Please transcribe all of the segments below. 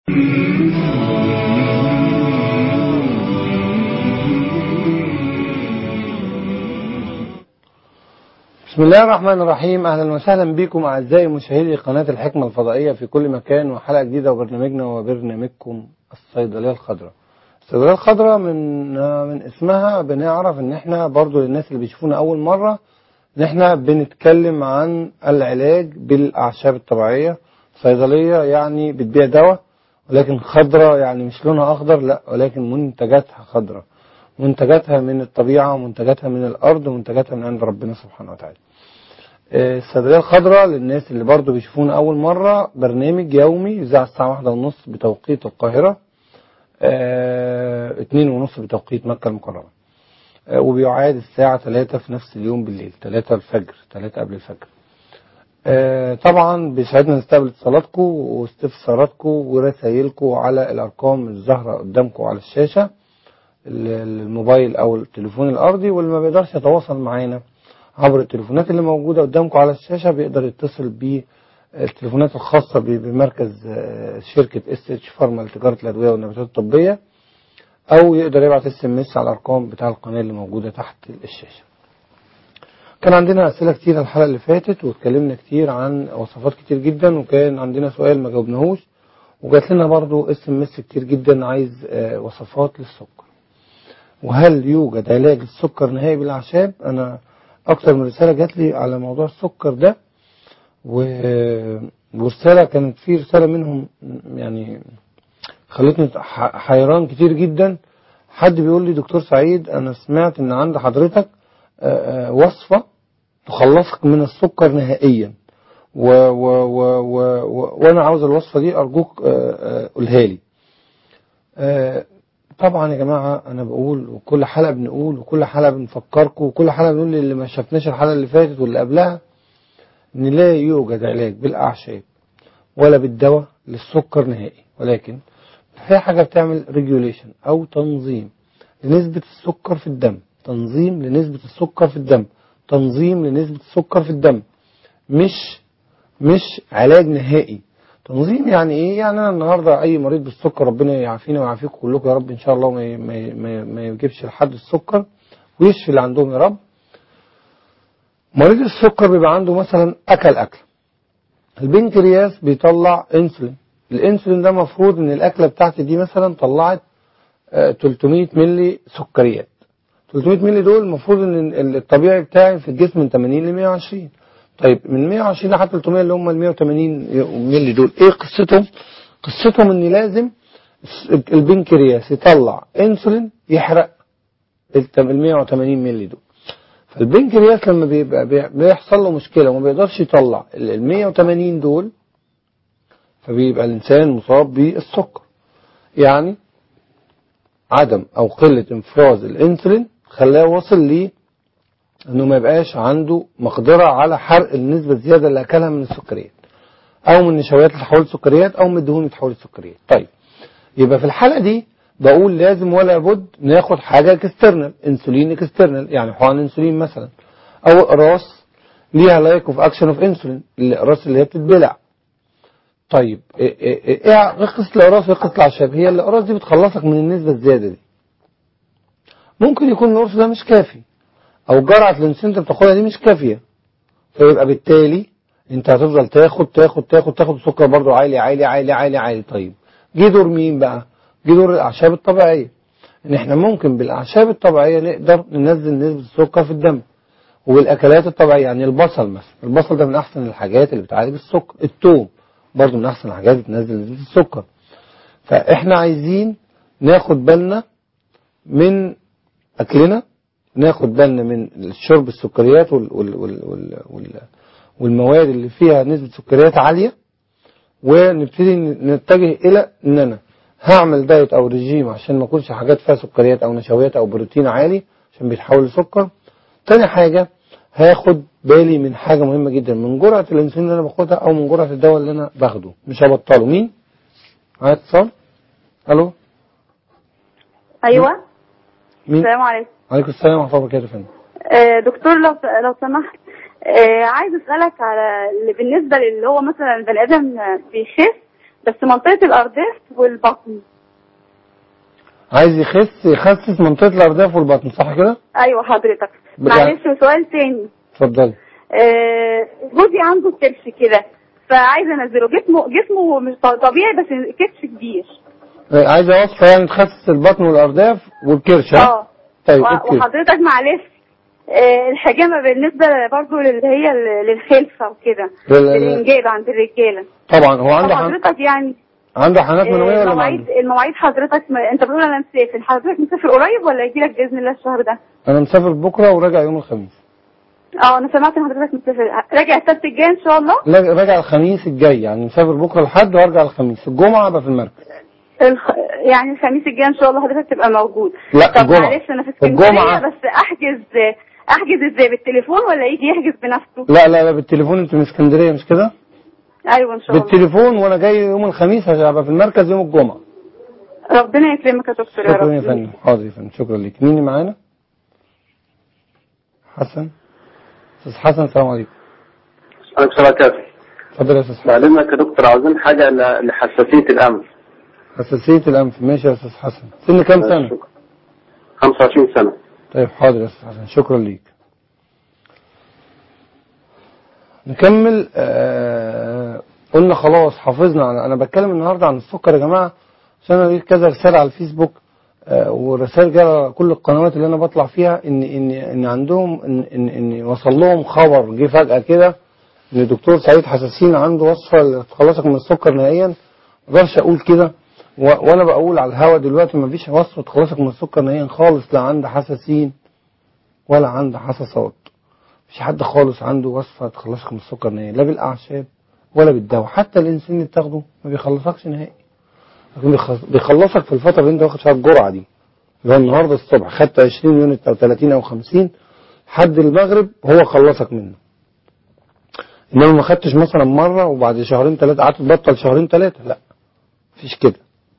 بسم الله الرحمن الرحيم اهلا وسهلا بكم اعزائي مشاهدي قناه الحكمه الفضائيه في كل مكان وحلقه جديده وبرنامجنا وبرنامجكم الصيدليه الخضراء. الصيدليه الخضراء من من اسمها بنعرف ان احنا برضو للناس اللي بيشوفونا اول مره ان احنا بنتكلم عن العلاج بالاعشاب الطبيعيه صيدليه يعني بتبيع دواء ولكن خضراء يعني مش لونها اخضر لا ولكن منتجاتها خضراء. منتجاتها من الطبيعة ومنتجاتها من الأرض ومنتجاتها من عند ربنا سبحانه وتعالى الصيدلية الخضراء للناس اللي برضو بيشوفونا أول مرة برنامج يومي يذاع الساعة واحدة ونص بتوقيت القاهرة اه اتنين ونص بتوقيت مكة المكرمة اه وبيعاد الساعة تلاتة في نفس اليوم بالليل تلاتة الفجر تلاتة قبل الفجر اه طبعا بيسعدنا نستقبل اتصالاتكم واستفساراتكم ورسائلكم على الأرقام الظاهرة قدامكم على الشاشة الموبايل او التليفون الارضي واللي ما بيقدرش يتواصل معانا عبر التليفونات اللي موجوده قدامكم على الشاشه بيقدر يتصل بالتليفونات الخاصه بمركز شركه اس اتش فارما لتجاره الادويه والنباتات الطبيه او يقدر يبعت اس ام اس على الارقام بتاع القناه اللي موجوده تحت الشاشه. كان عندنا اسئله كتير الحلقه اللي فاتت واتكلمنا كتير عن وصفات كتير جدا وكان عندنا سؤال ما جاوبناهوش وجات لنا برضو اس ام اس كتير جدا عايز وصفات للسكر. وهل يوجد علاج للسكر نهائي بالاعشاب انا اكتر من رساله جات لي على موضوع السكر ده و... ورساله كانت في رساله منهم يعني خلتني حيران كتير جدا حد بيقول لي دكتور سعيد انا سمعت ان عند حضرتك وصفه تخلصك من السكر نهائيا و... و... و... و... و... وانا عاوز الوصفه دي ارجوك قولها لي طبعا يا جماعة أنا بقول وكل حلقة بنقول وكل حلقة بنفكركم وكل حلقة بنقول للي ما شافناش الحلقة اللي فاتت واللي قبلها إن لا يوجد علاج بالأعشاب ولا بالدواء للسكر نهائي ولكن في حاجة بتعمل ريجوليشن أو تنظيم لنسبة السكر في الدم تنظيم لنسبة السكر في الدم تنظيم لنسبة السكر في الدم مش مش علاج نهائي تنظيم يعني ايه يعني انا النهارده اي مريض بالسكر ربنا يعافينا ويعافيكم كلكم يا رب ان شاء الله ما ما ما, ما يجيبش لحد السكر ويشفي اللي عندهم يا رب مريض السكر بيبقى عنده مثلا اكل اكل البنكرياس بيطلع انسولين الانسولين ده مفروض ان الاكله بتاعتي دي مثلا طلعت 300 ملي سكريات 300 ملي دول المفروض ان الطبيعي بتاعي في الجسم من 80 ل 120 طيب من 120 لحد 300 اللي هم ال 180 مللي دول ايه قصتهم؟ قصتهم ان لازم البنكرياس يطلع انسولين يحرق ال 180 مللي دول فالبنكرياس لما بيبقى بيحصل له مشكله وما بيقدرش يطلع ال 180 دول فبيبقى الانسان مصاب بالسكر يعني عدم او قله انفراز الانسولين خلاه وصل ليه انه ما يبقاش عنده مقدرة على حرق النسبة الزيادة اللي اكلها من السكريات او من النشويات اللي تحول السكريات او من الدهون اللي تحول السكريات طيب يبقى في الحالة دي بقول لازم ولا بد ناخد حاجة اكسترنال انسولين اكسترنال يعني حقن انسولين مثلا او اقراص ليها لايك اوف اكشن اوف انسولين الاقراص اللي هي بتتبلع طيب ايه, إيه, إيه قصة الاقراص وايه قصة الاعشاب هي الاقراص دي بتخلصك من النسبة الزيادة دي ممكن يكون القرص ده مش كافي او جرعه الانسولين انت بتاخدها دي مش كافيه فيبقى بالتالي انت هتفضل تاخد تاخد تاخد تاخد السكر برضه عالي عالي عالي عالي عالي طيب جه دور مين بقى جه دور الاعشاب الطبيعيه ان احنا ممكن بالاعشاب الطبيعيه نقدر ننزل نسبه السكر في الدم وبالاكلات الطبيعيه يعني البصل مثلا البصل ده من احسن الحاجات اللي بتعالج السكر الثوم برضه من احسن الحاجات اللي بتنزل نسبه السكر فاحنا عايزين ناخد بالنا من اكلنا ناخد بالنا من شرب السكريات وال وال وال وال وال والمواد اللي فيها نسبة سكريات عالية ونبتدي نتجه إلى إن أنا هعمل دايت أو رجيم عشان ما أكلش حاجات فيها سكريات أو نشويات أو بروتين عالي عشان بيتحول لسكر تاني حاجة هاخد بالي من حاجة مهمة جدا من جرعة الانسولين اللي انا باخدها او من جرعة الدواء اللي انا باخده مش هبطله مين معايا اتصال الو ايوه مين السلام عليكم عليكم السلام ورحمة الله وبركاته يا فندم آه، دكتور لو لو سمحت آه، عايز اسالك على اللي بالنسبه للي هو مثلا البني ادم بيخس بس منطقة الأرداف والبطن عايز يخس يخسس منطقة الأرداف والبطن صح كده؟ أيوة حضرتك بقى- معلش سؤال تاني اتفضلي آه، جوزي عنده كرش كده فعايزة أنزله جسمه جسمه مش ط- طبيعي بس كرش كبير آه، عايزة وصفة يعني تخسس البطن والأرداف والكرش ها؟ اه طيب و- اوكي وحضرتك معلش آه، الحجامة بالنسبة برضو اللي هي ال- للخلفة وكده لل- للإنجاب عند الرجالة طبعا هو عنده طب حن... حضرتك يعني عنده حنات منوية آه، ولا ما المواعيد عنده؟ المواعيد حضرتك ما... انت بتقول انا مسافر حضرتك مسافر قريب ولا يجي لك باذن الله الشهر ده؟ أنا مسافر بكرة وراجع يوم الخميس اه انا سمعت ان حضرتك مسافر راجع السبت الجاي ان شاء الله لا راجع الخميس الجاي يعني مسافر بكرة لحد وارجع الخميس الجمعة ابقى في المركز الخ... يعني الخميس الجاي ان شاء الله حضرتك تبقى موجود لا، طب الجمعة. معلش انا في اسكندريه الجمعة. بس احجز احجز ازاي بالتليفون ولا يجي يحجز بنفسه؟ لا لا لا بالتليفون انت من اسكندرية مش كده؟ ايوه ان شاء الله بالتليفون وانا جاي يوم الخميس هبقى في المركز يوم الجمعة ربنا يكرمك يا دكتور يا شكرا يا رب فندم حاضر يا فندم شكرا لك مين اللي معانا؟ حسن استاذ حسن السلام عليكم عليكم السلام عليكم اتفضل يا استاذ حسن بعلمك يا دكتور عاوزين حاجة ل- لحساسية الأنف حساسية الأنف ماشي يا أستاذ حسن سن كام سنة؟ شكرا. 25 سنة طيب حاضر يا أستاذ حسن شكرا ليك نكمل آه قلنا خلاص حافظنا على أنا بتكلم النهاردة عن السكر يا جماعة عشان أنا لقيت كذا رسالة على الفيسبوك آه ورسائل جايه على كل القنوات اللي أنا بطلع فيها إن إن إن عندهم إن إن, إن وصل لهم خبر جه فجأة كده إن الدكتور سعيد حساسين عنده وصفة اللي تخلصك من السكر نهائيا ما اقدرش أقول كده و... وانا بقول على الهوا دلوقتي ما فيش وصفه تخلصك من السكر نهائيا خالص لا عند حساسين ولا عند حساسات مفيش حد خالص عنده وصفه تخلصك من السكر نهائيا لا بالاعشاب ولا بالدواء حتى الانسولين اللي بتاخده ما بيخلصكش نهائي لكن بيخ- بيخلصك في الفتره اللي انت واخد فيها الجرعه دي اللي هو النهارده الصبح خدت 20 يونت او 30 او 50 لحد المغرب هو خلصك منه انما ما خدتش مثلا مره وبعد شهرين ثلاثه قعدت تبطل شهرين ثلاثه لا مفيش كده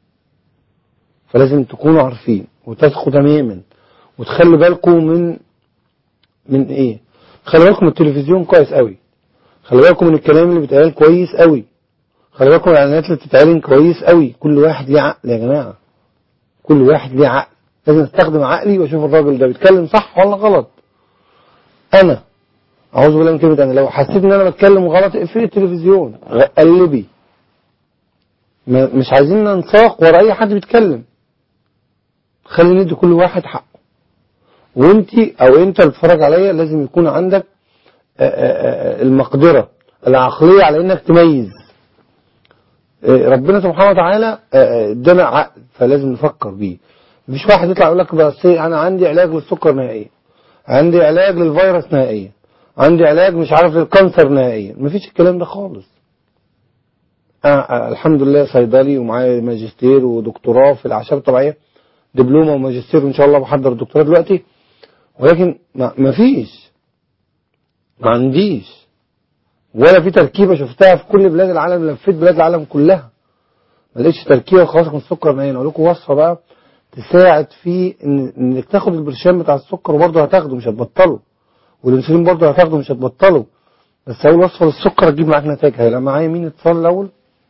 فلازم تكونوا عارفين وتثقوا تماما وتخلوا بالكم من من ايه خلي بالكم من التلفزيون كويس قوي خلي بالكم من الكلام اللي بيتقال كويس قوي خلي بالكم من الاعلانات اللي بتتعلن كويس قوي كل واحد ليه عقل يا جماعه كل واحد ليه عقل لازم استخدم عقلي واشوف الراجل ده بيتكلم صح ولا غلط انا اعوذ بالله من كلمه انا لو حسيت ان انا بتكلم غلط اقفلي التلفزيون قلبي ما- مش عايزين ننساق ورا اي حد بيتكلم خلي ندي كل واحد حقه وانتي او انت اللي بتتفرج عليا لازم يكون عندك آه، آه، آه، المقدرة العقلية على انك تميز آه، ربنا سبحانه وتعالى آه، آه، ادانا عقل فلازم نفكر بيه مفيش واحد يطلع يقول لك بس انا عندي علاج للسكر نهائيا عندي علاج للفيروس نهائيا عندي علاج مش عارف للكانسر نهائيا مفيش الكلام ده خالص آه آه الحمد لله صيدلي ومعايا ماجستير ودكتوراه في الاعشاب الطبيعيه دبلومه وماجستير وان شاء الله بحضر دكتوراه دلوقتي ولكن ما ما فيش ما عنديش ولا في تركيبه شفتها في كل بلاد العالم لفيت بلاد العالم كلها ما لقيتش تركيبه خلاص من السكر نهائيا اقول لكم وصفه بقى تساعد في ان انك تاخد البرشام بتاع السكر وبرضه هتاخده مش هتبطله والانسولين برضه هتاخده مش هتبطله بس اول وصفه للسكر هتجيب معاك نتائج هيبقى معايا مين اتصال الاول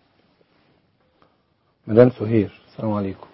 مدام سهير السلام عليكم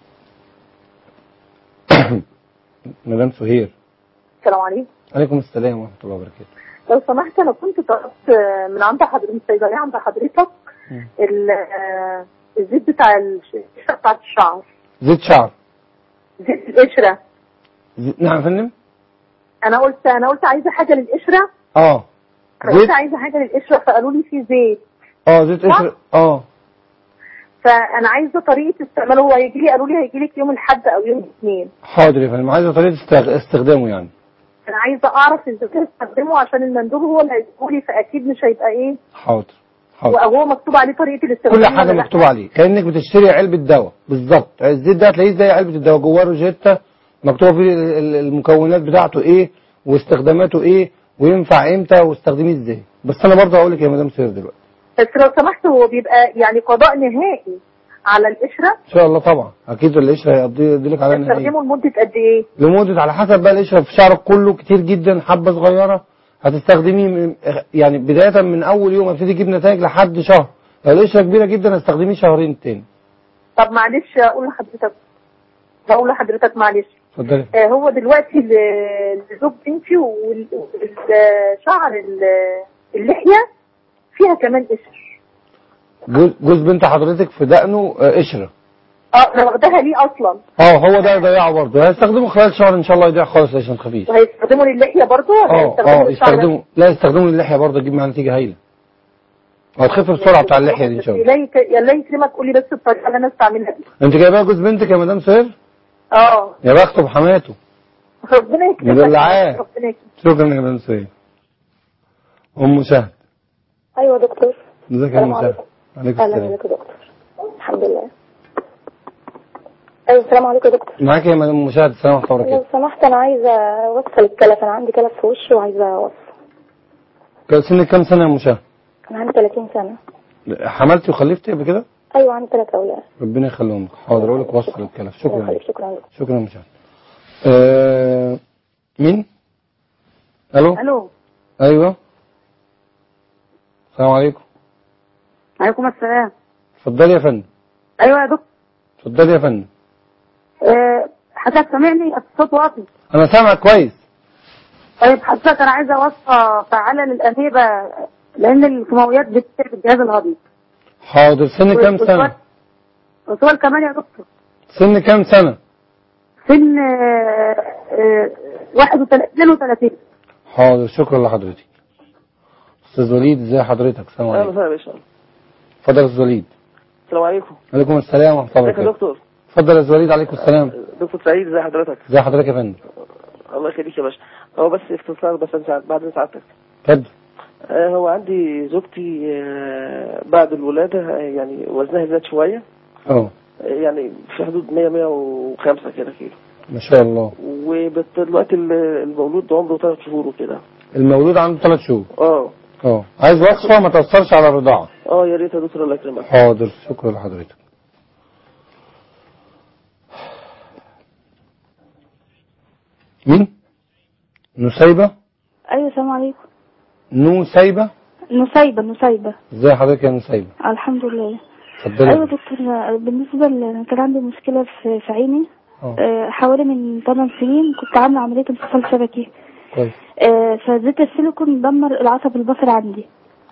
مدام سهير السلام عليكم عليكم السلام ورحمه الله وبركاته لو سمحت انا كنت طلبت من عند حضرتك من الصيدليه عند حضرتك مم. ال- آه، الزيت بتاع القشره بتاعت الشعر زيت شعر زيت القشره زيت نعم يا فندم انا قلت انا قلت عايزه حاجه للقشره اه انا زيت قلت عايزه حاجه للقشره فقالوا لي في زيت اه زيت قشر اه فانا عايزه طريقه استعماله هو هيجي لي قالوا لي هيجي لك يوم الاحد او يوم الاثنين حاضر يا فندم عايزه طريقه استغ- استخدامه يعني انا عايزه اعرف ازاي استخدمه عشان المندوب هو اللي هيجيبه لي فاكيد مش هيبقى ايه حاضر حاضر وهو مكتوب عليه طريقه الاستخدام كل حاجه ولا لأ؟ مكتوب عليه كانك بتشتري علبه دواء بالظبط الزيت ده هتلاقيه زي علبه الدواء جواه روجيتا مكتوب فيه ال- ال- المكونات بتاعته ايه واستخداماته ايه وينفع امتى واستخدميه ازاي بس انا برضه هقول لك يا مدام سير دلوقتي بس لو سمحت هو بيبقى يعني قضاء نهائي على القشره ان شاء الله طبعا اكيد القشره هيقضي يديلك على نهائي استخدمه لمده قد ايه؟ لمدة على حسب بقى القشرة في شعرك كله كتير جدا حبة صغيرة هتستخدميه من يعني بداية من أول يوم هتبتدي تجيب نتائج لحد شهر لو القشره كبيره جدا استخدميه شهرين تاني طب معلش اقول لحضرتك بقول لحضرتك معلش اتفضلي آه، هو دلوقتي ل- لزوج بنتي والشعر اللحيه فيها كمان قشر جوز جوز بنت حضرتك في دقنه آه، قشره اه انا واخداها ليه اصلا اه هو ده يضيعه برضه هيستخدمه خلال شهر ان شاء الله يضيع خالص عشان خفيف وهيستخدموا للحيه برضه ولا اه هيستخدموا اه للشعر يستخدموا لا يستخدموا اللحيه برضه تجيب معاه نتيجه هايله وهتخف بسرعه بتاع اللحيه دي ان شاء الله الله يك- يا الله يكرمك قولي بس الطريقه اللي انا استعملها دي انت جايباها جوز بنتك يا مدام سهير اه يا بخته بحماته ربنا يكرمك مدلعاه. ربنا يكرمك شكرا يا مدام سهير ام شهد ايوه دكتور ازيك يا ام السلام شهد عليكم اهلا السلام بك يا دكتور الحمد لله ايوه السلام عليكم يا دكتور معاك يا مدام مشاهد السلام ورحمه الله لو وبركاته سمحت انا عايزه اوصل الكلف انا عندي كلف في وشي وعايزه اوصل كان سنك كام سنه يا مشاهد انا عندي 30 سنه حملتي وخلفتي قبل كده ايوه عندي ثلاث اولاد ربنا يخليهم لك حاضر اقول لك وصل الكلف الله شكرا يخليك شكرا لك شكرا يا مشاهد آه مين الو الو ايوه السلام عليكم عليكم السلام اتفضلي يا فندم ايوه يا دكتور اتفضلي يا فندم آه، حضرتك سامعني الصوت واطي انا سامعك كويس طيب حضرتك انا عايزه وصفه فعاله للاميبا لان الكيماويات بتتعب الجهاز الهضمي حاضر سن كام سنه وصول كمان يا دكتور سن كام سنه سن آه، آه، 31 حاضر شكرا لحضرتك استاذ وليد ازي حضرتك السلام اهلا عليكم وسهلا يا باشا اتفضل يا استاذ وليد السلام عليكم عليكم السلام ورحمه الله ازيك يا وبركاته دكتور اتفضل يا استاذ وليد عليكم السلام دكتور سعيد ازي حضرتك ازي حضرتك يا فندم الله يخليك يا باشا هو بس اختصار بس أنا ساعد- بعد سعادتك اتفضل آه، هو عندي زوجتي آه، بعد الولادة آه، يعني وزنها زاد شوية اه آه، يعني في حدود 100 105 كده كيلو ما شاء الله ودلوقتي المولود عمره 3 شهور وكده المولود عنده ثلاث شهور اه اه عايز وصفه ما تاثرش على الرضاعه اه يا ريت يا دكتور الله يكرمك حاضر شكرا لحضرتك مين نسيبة ايوه السلام عليكم نسيبة نسيبة نسيبة ازي حضرتك يا نسيبة الحمد لله اتفضلي ايوه دكتور بالنسبه ل- كان عندي مشكله في في عيني اه آه، حوالي من 8 سنين كنت عامله عمليه انفصال شبكي كويس آه، فزيت السيليكون دمر العصب البصري عندي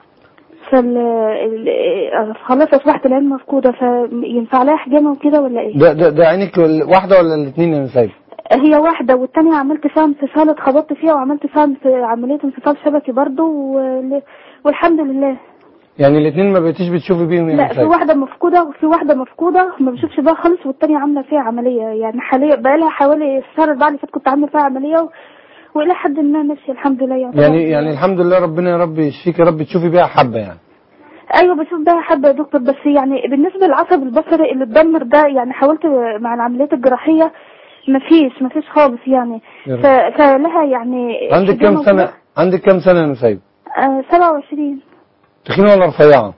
فال ال- آه، خلاص اصبحت العين مفقوده فينفع لها حجامه وكده ولا ايه؟ ده ده, ده عينك ال- واحدة ولا الاثنين يا نسيبة هي واحده والتانية عملت فيها انفصال اتخبطت فيها وعملت فيها انف- عمليه انفصال شبكي برضو وال- والحمد لله يعني الاثنين ما بقيتيش بتشوفي بيهم يا لا في نسيبة واحده مفقوده وفي واحده مفقوده ما بشوفش بقى خالص والتانية عامله فيها عمليه يعني حاليا بقى لها حوالي الشهر اللي فات كنت عامله فيها عمليه و... والى حد ما ماشيه الحمد لله يعني يعني يعني الحمد لله ربنا يا رب يشفيك يا رب تشوفي بيها حبة يعني ايوه بشوف ده حبه يا دكتور بس يعني بالنسبه للعصب البصري اللي اتدمر ده يعني حاولت مع العمليات الجراحيه مفيش مفيش خالص يعني يا رب. ف... فلها يعني عندك كام حجامة سنة وكده. عندك كام سنة يا نسيبة آه 27 تخينة ولا رفيعة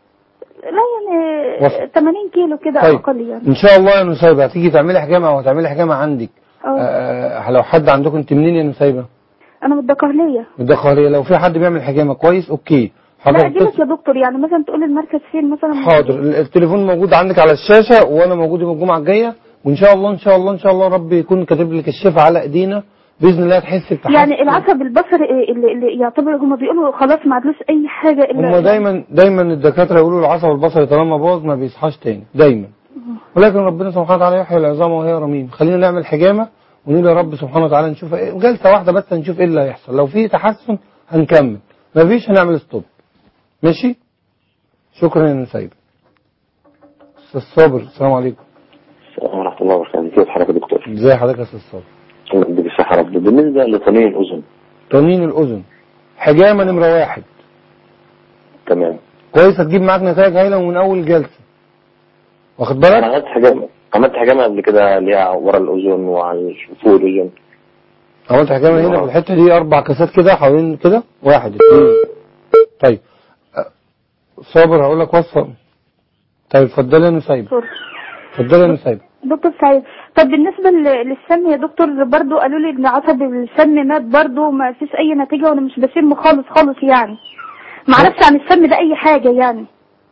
لا يعني وصل. 80 كيلو كده طيب اقل يعني ان شاء الله يا نسيبة هتيجي تعملي حجامة او هتعملي حجامة عندك اه آه لو حد عندكم انت منين يا نسيبة انا من الدقهليه الدقهلية لو في حد بيعمل حجامة كويس اوكي لا حضرتك اجيلك يا دكتور يعني مثلا تقول المركز فين مثلا حاضر ال- التليفون موجود عندك على الشاشة وانا موجود يوم الجمعة الجاية وان شاء الله ان شاء الله ان شاء الله ربي يكون كاتب لك الشفاء على ايدينا باذن الله تحس بتحسن يعني العصب البصري اللي, اللي يعتبر هم بيقولوا خلاص ما عادلوش اي حاجه الا هم دايما دايما الدكاترة يقولوا العصب البصري طالما باظ ما بيصحاش تاني دايما ولكن ربنا سبحانه وتعالى يحيي العظام وهي رميم خلينا نعمل حجامة ونقول يا رب سبحانه وتعالى نشوف ايه جلسة واحدة بس نشوف ايه اللي هيحصل لو في تحسن هنكمل ما فيش هنعمل ستوب ماشي شكرا يا نسيب استاذ صابر السلام عليكم السلام ورحمة الله وبركاته كيف حضرتك يا دكتور؟ ازي حضرتك يا استاذ صابر الله يديك الصحة يا رب بالنسبة لطنين الأذن طنين الاذن حجامة نمرة واحد تمام كويس هتجيب معاك نتائج هايلة ومن اول جلسة واخد أنا بالك عملت حجامة عملت حجامة قبل كده اللي هي ورا الأذن وعلى فوق الأذن عملت حجامة هنا في الحتة دي اربع كاسات كده حوالين كده واحد اتنين طيب أه، صابر هقول لك وصفة طيب اتفضلي يا نسيب دكتور اتفضلي يا نسيب دكتور سعيد طب بالنسبه ل- للسم يا دكتور برضو قالوا لي ان عصب السم مات برضو ما فيش اي نتيجه وانا مش بسم خالص خالص يعني ما اعرفش عن السم ده اي حاجه يعني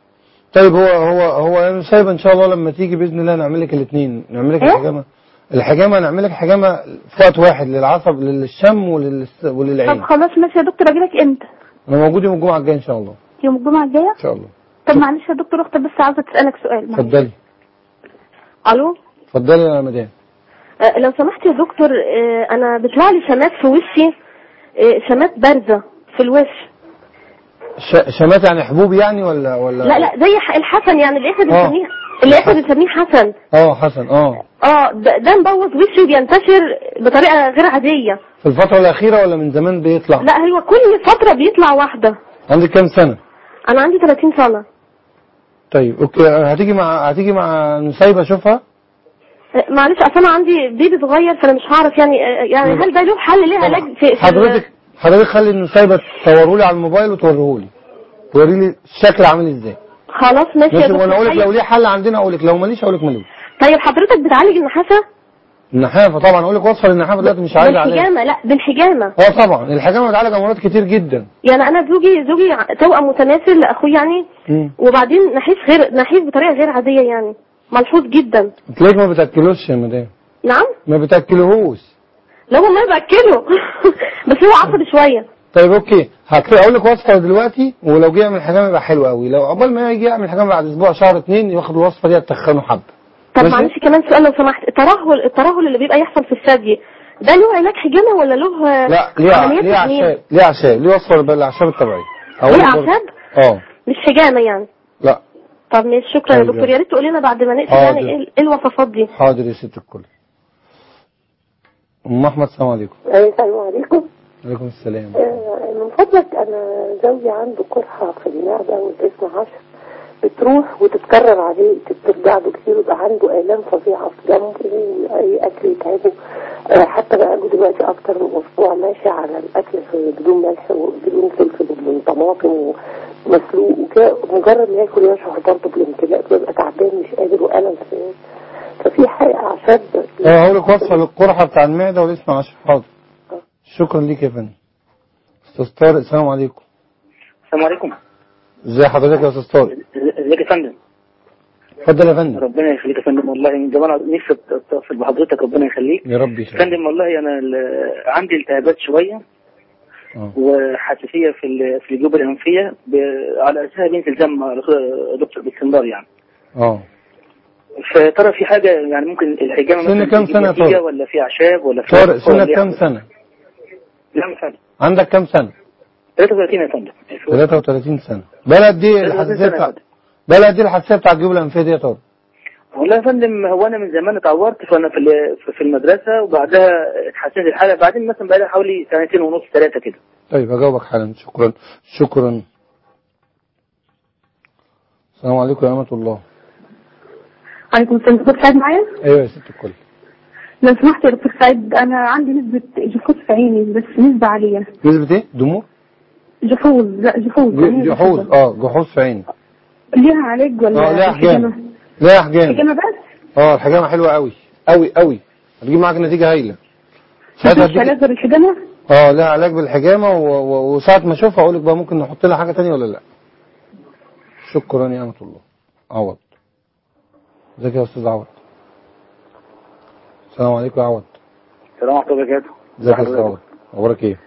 طيب هو هو هو انا سايبه ان شاء الله لما تيجي باذن الله نعمل لك الاثنين نعمل لك إيه؟ الحجامه الحجامه نعمل لك حجامه في وقت واحد للعصب للشم وللس- طب وللعين خلاص ماشي يا دكتور اجيلك امتى انا موجود يوم الجمعه الجايه ان شاء الله يوم الجمعه الجايه ان شاء الله طب معلش يا دكتور اختي بس عاوزه تسالك سؤال معلش. اتفضلي الو اتفضلي يا مدام آه، لو سمحت يا دكتور آه، انا بيطلع لي شمات في وشي آه، شمات بارزه في الوش ش- شمات يعني حبوب يعني ولا ولا لا لا زي ح- الحسن يعني اللي احنا آه. بنسميه اللي احنا بنسميه حسن اه حسن اه اه ده ده مبوظ وشي وبينتشر بطريقه غير عاديه في الفتره الاخيره ولا من زمان بيطلع لا هو كل فتره بيطلع واحده عندك كام سنه انا عندي 30 سنه طيب اوكي هتيجي مع هتيجي مع نسيبه اشوفها آه، معلش اصل انا عندي بيبي صغير فانا مش هعرف يعني آه، يعني هل ده له حل ليه علاج في, في حضرتك حضرتك خلي النسيبه تصوره لي على الموبايل وتوريه لي توري لي الشكل عامل ازاي خلاص ماشي يا ماشي دكتور وانا اقول لك طيب- لو ليه حل عندنا اقول لك لو ماليش اقول لك ماليش طيب حضرتك بتعالج النحاسه النحافه طبعا اقول لك وصفه للنحافه دلوقتي مش عايز عليها بالحجامه لا بالحجامه اه طبعا الحجامه بتعالج امراض كتير جدا يعني انا زوجي زوجي توأم متماثل لاخوي يعني مم. وبعدين نحيف غير نحيف بطريقه غير عاديه يعني ملحوظ جدا تلاقيك ما بتاكلوش يا مدام نعم ما بتاكلهوش لو ما باكله بس هو عصبي شويه طيب اوكي هكتب اقول لك وصفه دلوقتي ولو جه يعمل حجامه يبقى حلو قوي لو قبل ما يجي يعمل حجامه بعد اسبوع شهر اتنين ياخد الوصفه دي تتخنه حبه طب ماشي؟ معلش كمان سؤال لو سمحت الترهل الترهل اللي بيبقى يحصل في الثدي ده له علاج حجامه ولا له لا ليه ع- عمليات ليه تجميل؟ اعشاب ليه اعشاب ليه وصفه للاعشاب الطبيعيه أقول ليه لك برضه- اعشاب اه مش حجامه يعني لا طب ماشي شكرا يا طيب. دكتور يا ريت تقولي لنا بعد ما نقفل حاضر. يعني ايه إيه الوصفات دي حاضر يا ست الكل ام احمد السلام عليكم السلام عليكم عليكم السلام آه، من فضلك انا زوجي عنده قرحه في المعده والجسم عشر بتروح وتتكرر عليه ترجع له كتير ويبقى عنده الام فظيعه في جنبه اي اكل يتعبه آه، حتى بقى له دلوقتي اكتر من اسبوع ماشي على الاكل في- بدون ملح وبدون فلفل وبدون طماطم ومسلوق وكده مجرد ما ياكل يشعر برضه بالامتلاء بيبقى تعبان مش قادر والم في ففي حاجه اعشاب اه هقول لك وصفه للقرحه بتاع المعده والاسم عشر حاضر شكرا ليك يا فندم استاذ طارق السلام عليكم السلام عليكم ازي حضرتك يا استاذ طارق ازيك يا فندم اتفضل يا فندم ربنا يخليك يا فندم والله من زمان نفسي اتصل بحضرتك ربنا يخليك يا رب يا يخليك فندم والله انا ال- عندي التهابات شويه اه وحساسيه في ال- في الجيوب الانفيه ب- على اساسها بينزل دم على طول- دكتور باستمرار يعني اه فترى في حاجه يعني ممكن الحجامه سن مثلا كام تجيب سنة يا نتيجة طارق؟ ولا في اعشاب ولا في طارق ولا سنك ليه كام حاجة؟ سنه نعم يا فندم عندك كام سنه 33 يا فندم 33 سنه بلد دي 33 الحساسيه سنة يا بتاع فندم. بلد دي الحساسيه بتاع الجيوب الانفيه دي يا طارق والله يا فندم هو انا من زمان اتعورت فانا في ال- في المدرسه وبعدها اتحسنت الحاله بعدين مثلا بقى لي حوالي سنتين ونص ثلاثه كده طيب هجاوبك حالا شكرا شكرا السلام عليكم يا أمة الله عليكم السلام دكتور سعيد معايا ايوه يا ست الكل لو سمحت يا دكتور سعيد انا عندي نسبة جفوف في عيني بس نسبة عالية نسبة ايه دموع جحوظ لا جحوظ ج- جحوظ اه جحوظ في عيني ليها علاج ولا اه ليها حجامة؟ احجام ليها احجام حجامة بس اه الحجامة حلوة قوي قوي قوي هتجيب معاك نتيجة هايلة ساعتها مفيش علاج هتجيب غير الحجامة اه لها علاج بالحجامة و... و... وساعة ما اشوفها اقول لك بقى ممكن نحط لها حاجة تانية ولا لا شكرا يا أمة الله عوض ازيك يا استاذ عوض السلام عليكم يا عوض السلام عليكم ورحمه الله وبركاته ازيك يا استاذ عوض اخبارك ايه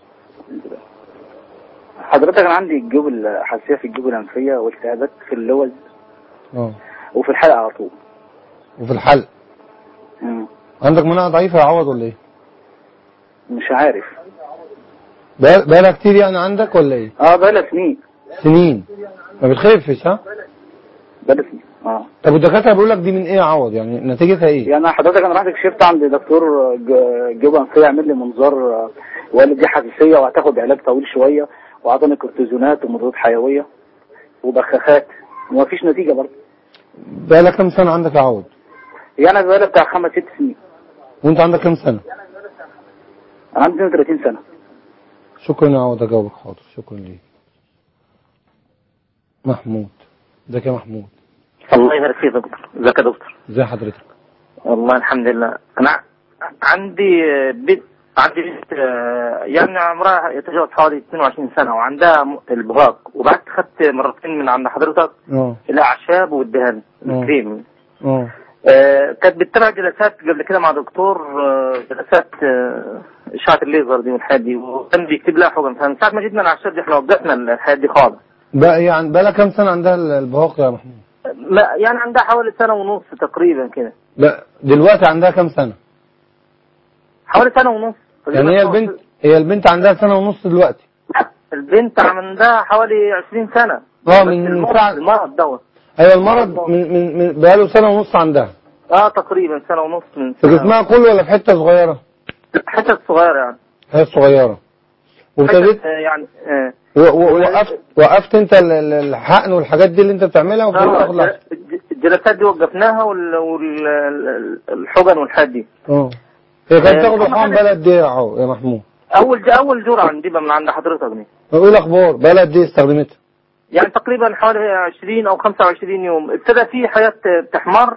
حضرتك انا عندي الجيوب الحساسيه في الجيوب الانفيه والتهابات في اللوز اه وفي الحلق على طول وفي الحلق مم. عندك مناعة ضعيفة يا عوض ولا ايه مش عارف بقى- بقالها كتير يعني عندك ولا ايه اه بقالها سنين سنين ما بتخفش ها بقالها سنين اه طب الدكاتره بيقول لك دي من ايه يا عوض يعني نتيجتها ايه يعني حضرتك انا رحت كشفت عند دكتور ج- جيوب انفيه عمل لي منظار آه، وقال لي دي حساسيه وهتاخد علاج طويل شويه وعطاني كورتيزونات ومضادات حيويه وبخاخات ومفيش نتيجه برضه بقالك كام سنه عندك يا عوض يعني بقالها بتاع خمس ست سنين وانت عندك كام سنه انا عندي 32 سنه شكرا يا عوض اجاوبك حاضر شكرا ليك محمود ازيك يا محمود الله يبارك فيك يا دكتور ازيك يا دكتور ازي حضرتك والله الحمد لله انا ع- عندي بنت عندي بنت آه، يعني عمرها يتجاوز حوالي 22 سنة وعندها م- البهاق وبعد خدت مرتين من عند حضرتك اه الأعشاب والدهان آه. الكريم اه آه، كانت بتتابع جلسات قبل كده مع دكتور آه، جلسات آه، اشعه الليزر دي والحاجات دي وكان بيكتب لها حقن فمن ساعه ما جبنا الاعشاب دي احنا وقفنا الحاجات دي خالص بقى يعني بقى لها كام سنة عندها ال- البهاق يا محمود ما يعني عندها حوالي سنه ونص تقريبا كده لا دلوقتي عندها كام سنة حوالي سنه ونص يعني هي البنت هي البنت عندها سنة ونص دلوقتي البنت عندها حوالي 20 سنه اه بس من من المرض- ساعة المرض دوت ايوه المرض من من, من بقاله سنة ونص عندها اه تقريبا سنه ونص من في جسمها كله ولا في حتة صغيرة؟ حتت صغيره يعني هي صغيرة وابتديت حتت، آه، يعني آه. و- و- وقفت وقفت انت ال- ال- الحقن والحاجات دي اللي انت بتعملها وابتديت آه، تاخد العلاج. الج- الجلسات دي وقفناها والحقن والحاجات دي اه هي كانت آه، تاخد محمد الحقن بقالها قد ايه اهو يا محمود؟ اول اول جرعه نجيبها من عند حضرتك دي وايه الاخبار؟ بقالها قد ايه استخدمتها؟ يعني تقريبا حوالي 20 او 25 يوم ابتدى في حياه بتحمر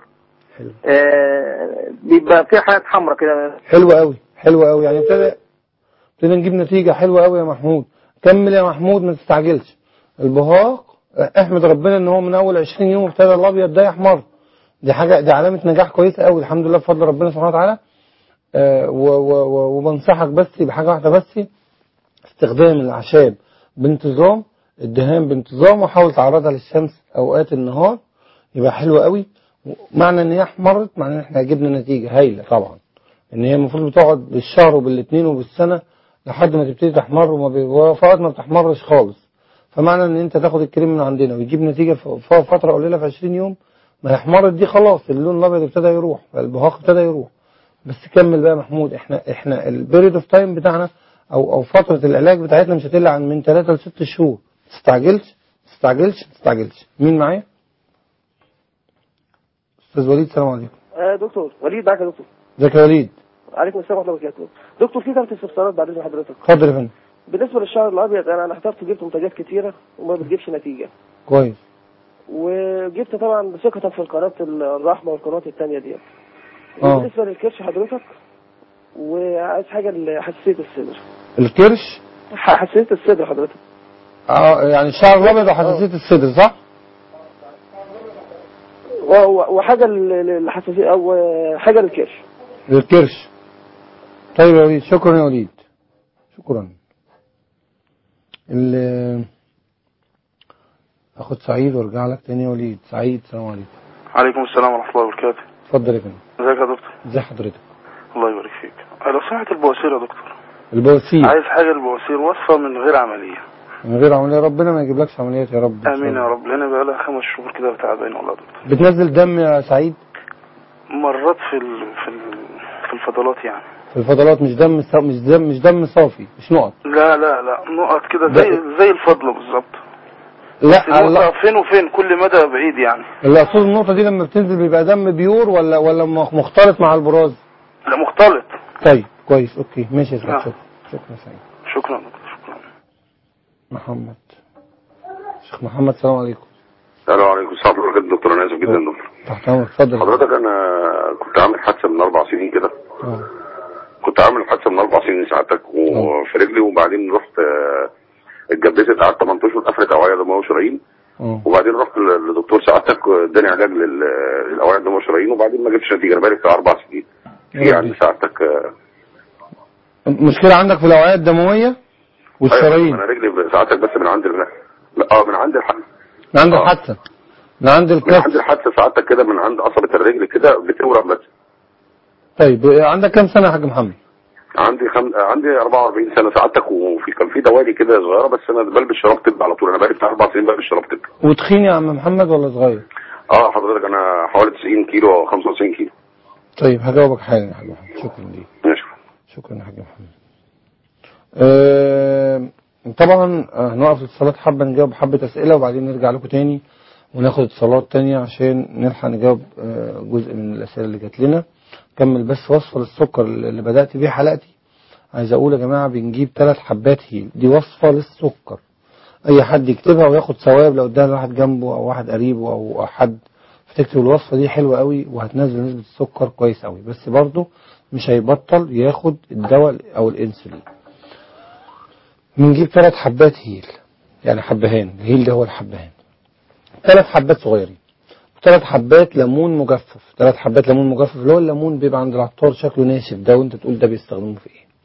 آه بيبقى في حياه حمراء كده حلوة قوي حلوة قوي يعني ابتدى ابتدى نجيب نتيجة حلوة قوي يا محمود كمل يا محمود ما تستعجلش البهاق احمد ربنا ان هو من اول 20 يوم ابتدى الابيض ده يحمر دي حاجة دي علامة نجاح كويسة قوي الحمد لله بفضل ربنا سبحانه وتعالى آه و- و- و- وبنصحك بس بحاجة واحدة بس استخدام الأعشاب بانتظام الدهان بانتظام وحاول تعرضها للشمس أوقات النهار يبقى حلو قوي معنى ان هي احمرت معنى ان احنا جبنا نتيجة هايلة طبعا ان هي المفروض بتقعد بالشهر وبالاثنين وبالسنة لحد ما تبتدي تحمر وما بي- وفوات ما بتحمرش خالص فمعنى ان انت تاخد الكريم من عندنا ويجيب نتيجة في في فترة قليلة في 20 يوم ما هي احمرت دي خلاص اللون الابيض ابتدى يروح فالبهاق ابتدى يروح بس كمل بقى يا محمود احنا احنا البيريد اوف تايم بتاعنا او او فترة العلاج بتاعتنا مش هتقل عن من 3 ل 6 شهور ما تستعجلش ما تستعجلش ما تستعجلش مين معايا؟ استاذ وليد السلام عليكم آه دكتور وليد معاك يا دكتور ازيك يا وليد عليكم السلام ورحمه الله وبركاته دكتور في ثلاث استفسارات بعد اذن حضرتك اتفضل يا فندم بالنسبه للشعر الابيض انا انا احترت جبت منتجات كتيره وما بتجيبش نتيجه كويس وجبت طبعا ثقة في القناة الرحمة والقنوات التانية دي اه بالنسبة للكرش حضرتك وعايز حاجة لحساسية الصدر الكرش ح- حساسية الصدر حضرتك اه يعني الشعر الابيض وحساسيه الصدر صح؟ و- و- وحاجة ل- ل- لحساسية أو حاجة للكرش الكرش طيب يا وليد شكرا يا وليد شكرا ال اخد سعيد وارجع لك تاني يا وليد سعيد السلام عليكم عليكم السلام ورحمة الله وبركاته اتفضل يا فندم ازيك يا دكتور ازي حضرتك الله يبارك فيك لو سمحت البواسير يا دكتور البواسير عايز حاجة البواسير وصفة من غير عملية من غير عمليه ربنا ما يجيبلكش عمليات يا رب إن شاء امين الله. يا رب لان بقى لها خمس شهور كده تعبان والله يا دكتور بتنزل دم يا سعيد مرات في ال... في ال... في الفضلات يعني في الفضلات مش دم صا- مش دم مش دم صافي مش نقط لا لا لا نقط كده ده- زي زي الفضلة بالظبط لا نقطة لا فين وفين كل مدى بعيد يعني اللي اقصد النقطه دي لما بتنزل بيبقى دم بيور ولا ولا مخ- مختلط مع البراز لا مختلط طيب كويس اوكي ماشي يا سعيد آه. شكرا شكرا يا سعيد شكرا دكتور شكرا محمد شيخ محمد السلام عليكم السلام عليكم السلام عليكم دكتور انا اسف جدا دكتور تحت امرك اتفضل حضرتك انا كنت عامل حادثه من اربع سنين كده اه كنت عامل حادثه من اربع سنين سعادتك وفي رجلي وبعدين رحت آه، اتجبست قعدت 8 اشهر قفلت اوعيه دمويه وشرايين اه وبعدين رحت ل- لدكتور سعادتك اداني علاج لل- للاوعيه الدمويه والشرايين وبعدين ما جبتش نتيجه انا بقالي بتاع اربع سنين في عند سعادتك آه، مشكلة عندك في الأوعية الدموية والشرايين انا رجلي سعادتك بس من عند ال- لا اه من عند الحادثه من عند آه. الحادثة من عند من الكسر عند الحادثه سعادتك كده من عند قصبه الرجل كده بتورم بس طيب عندك كام سنة يا حاج محمد؟ عندي خم... عندي 44 سنه سعادتك وفي كان في دوالي كده صغيره بس انا بلبس شراب طب على طول انا بقالي بتاع اربع سنين بلبس شراب طب وتخين يا عم محمد ولا صغير؟ اه حضرتك انا حوالي 90 كيلو او 95 كيلو طيب هجاوبك حالا يا حاج محمد شكرا ليك ماشي شكرا يا حاج محمد آه طبعا آه، هنقف الاتصالات حبة نجاوب حبة أسئلة وبعدين نرجع لكم تاني وناخد اتصالات تانية عشان نلحق نجاوب آه، جزء من الأسئلة اللي جات لنا كمل بس وصفة للسكر اللي بدأت بيه حلقتي عايز أقول يا جماعة بنجيب ثلاث حبات هيل دي وصفة للسكر أي حد يكتبها وياخد ثواب لو اداها لواحد جنبه أو واحد قريبه أو حد في تكتب الوصفة دي حلوة قوي وهتنزل نسبة السكر كويس قوي بس برضه مش هيبطل ياخد الدواء او الانسولين بنجيب ثلاث حبات هيل يعني حبهان الهيل ده هو الحبهان ثلاث حبات صغيرين ثلاث حبات ليمون مجفف ثلاث حبات ليمون مجفف اللي هو الليمون بيبقى عند العطار شكله ناشف ده وانت تقول ده بيستخدموه في ايه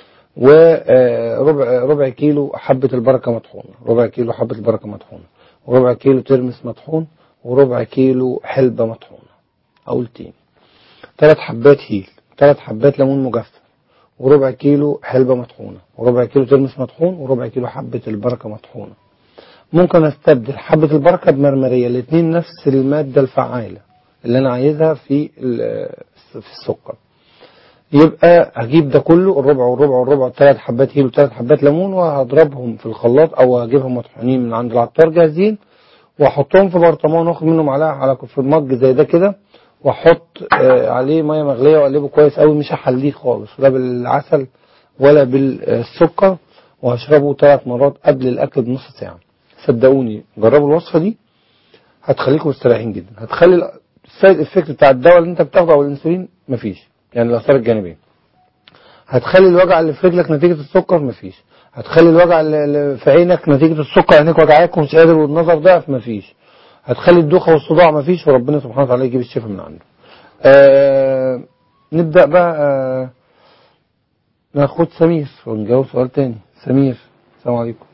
وربع ربع كيلو حبة البركة مطحونة ربع كيلو حبة البركة مطحونة وربع كيلو ترمس مطحون وربع كيلو حلبة مطحونة أقول تاني ثلاث حبات هيل ثلاث حبات ليمون مجفف وربع كيلو حلبة مطحونة وربع كيلو ترمس مطحون وربع كيلو حبة البركة مطحونة ممكن استبدل حبة البركة بمرمرية الاثنين نفس المادة الفعالة اللي انا عايزها في في السكر يبقى هجيب ده كله الربع والربع والربع ثلاث حبات هيل وثلاث حبات ليمون وهضربهم في الخلاط او هجيبهم مطحونين من عند العطار جاهزين واحطهم في برطمان واخد منه معلقه على في المج زي ده كده واحط آه عليه ميه مغليه واقلبه كويس قوي مش هحليه خالص لا بالعسل ولا بالسكر وهشربه ثلاث مرات قبل الاكل بنص ساعه صدقوني جربوا الوصفه دي هتخليكم مستريحين جدا هتخلي السايد افكت بتاع الدواء اللي انت بتاخده او الانسولين مفيش يعني الاثار الجانبيه هتخلي الوجع اللي في رجلك نتيجه السكر مفيش هتخلي الوجع اللي في عينك نتيجه السكر عينيك وجعاك ومش قادر والنظر ضعف مفيش هتخلي الدوخه والصداع مفيش وربنا سبحانه وتعالى يجيب الشفاء من عنده آه نبدا بقى آه ناخد سمير ونجاوب سؤال تاني سمير السلام عليكم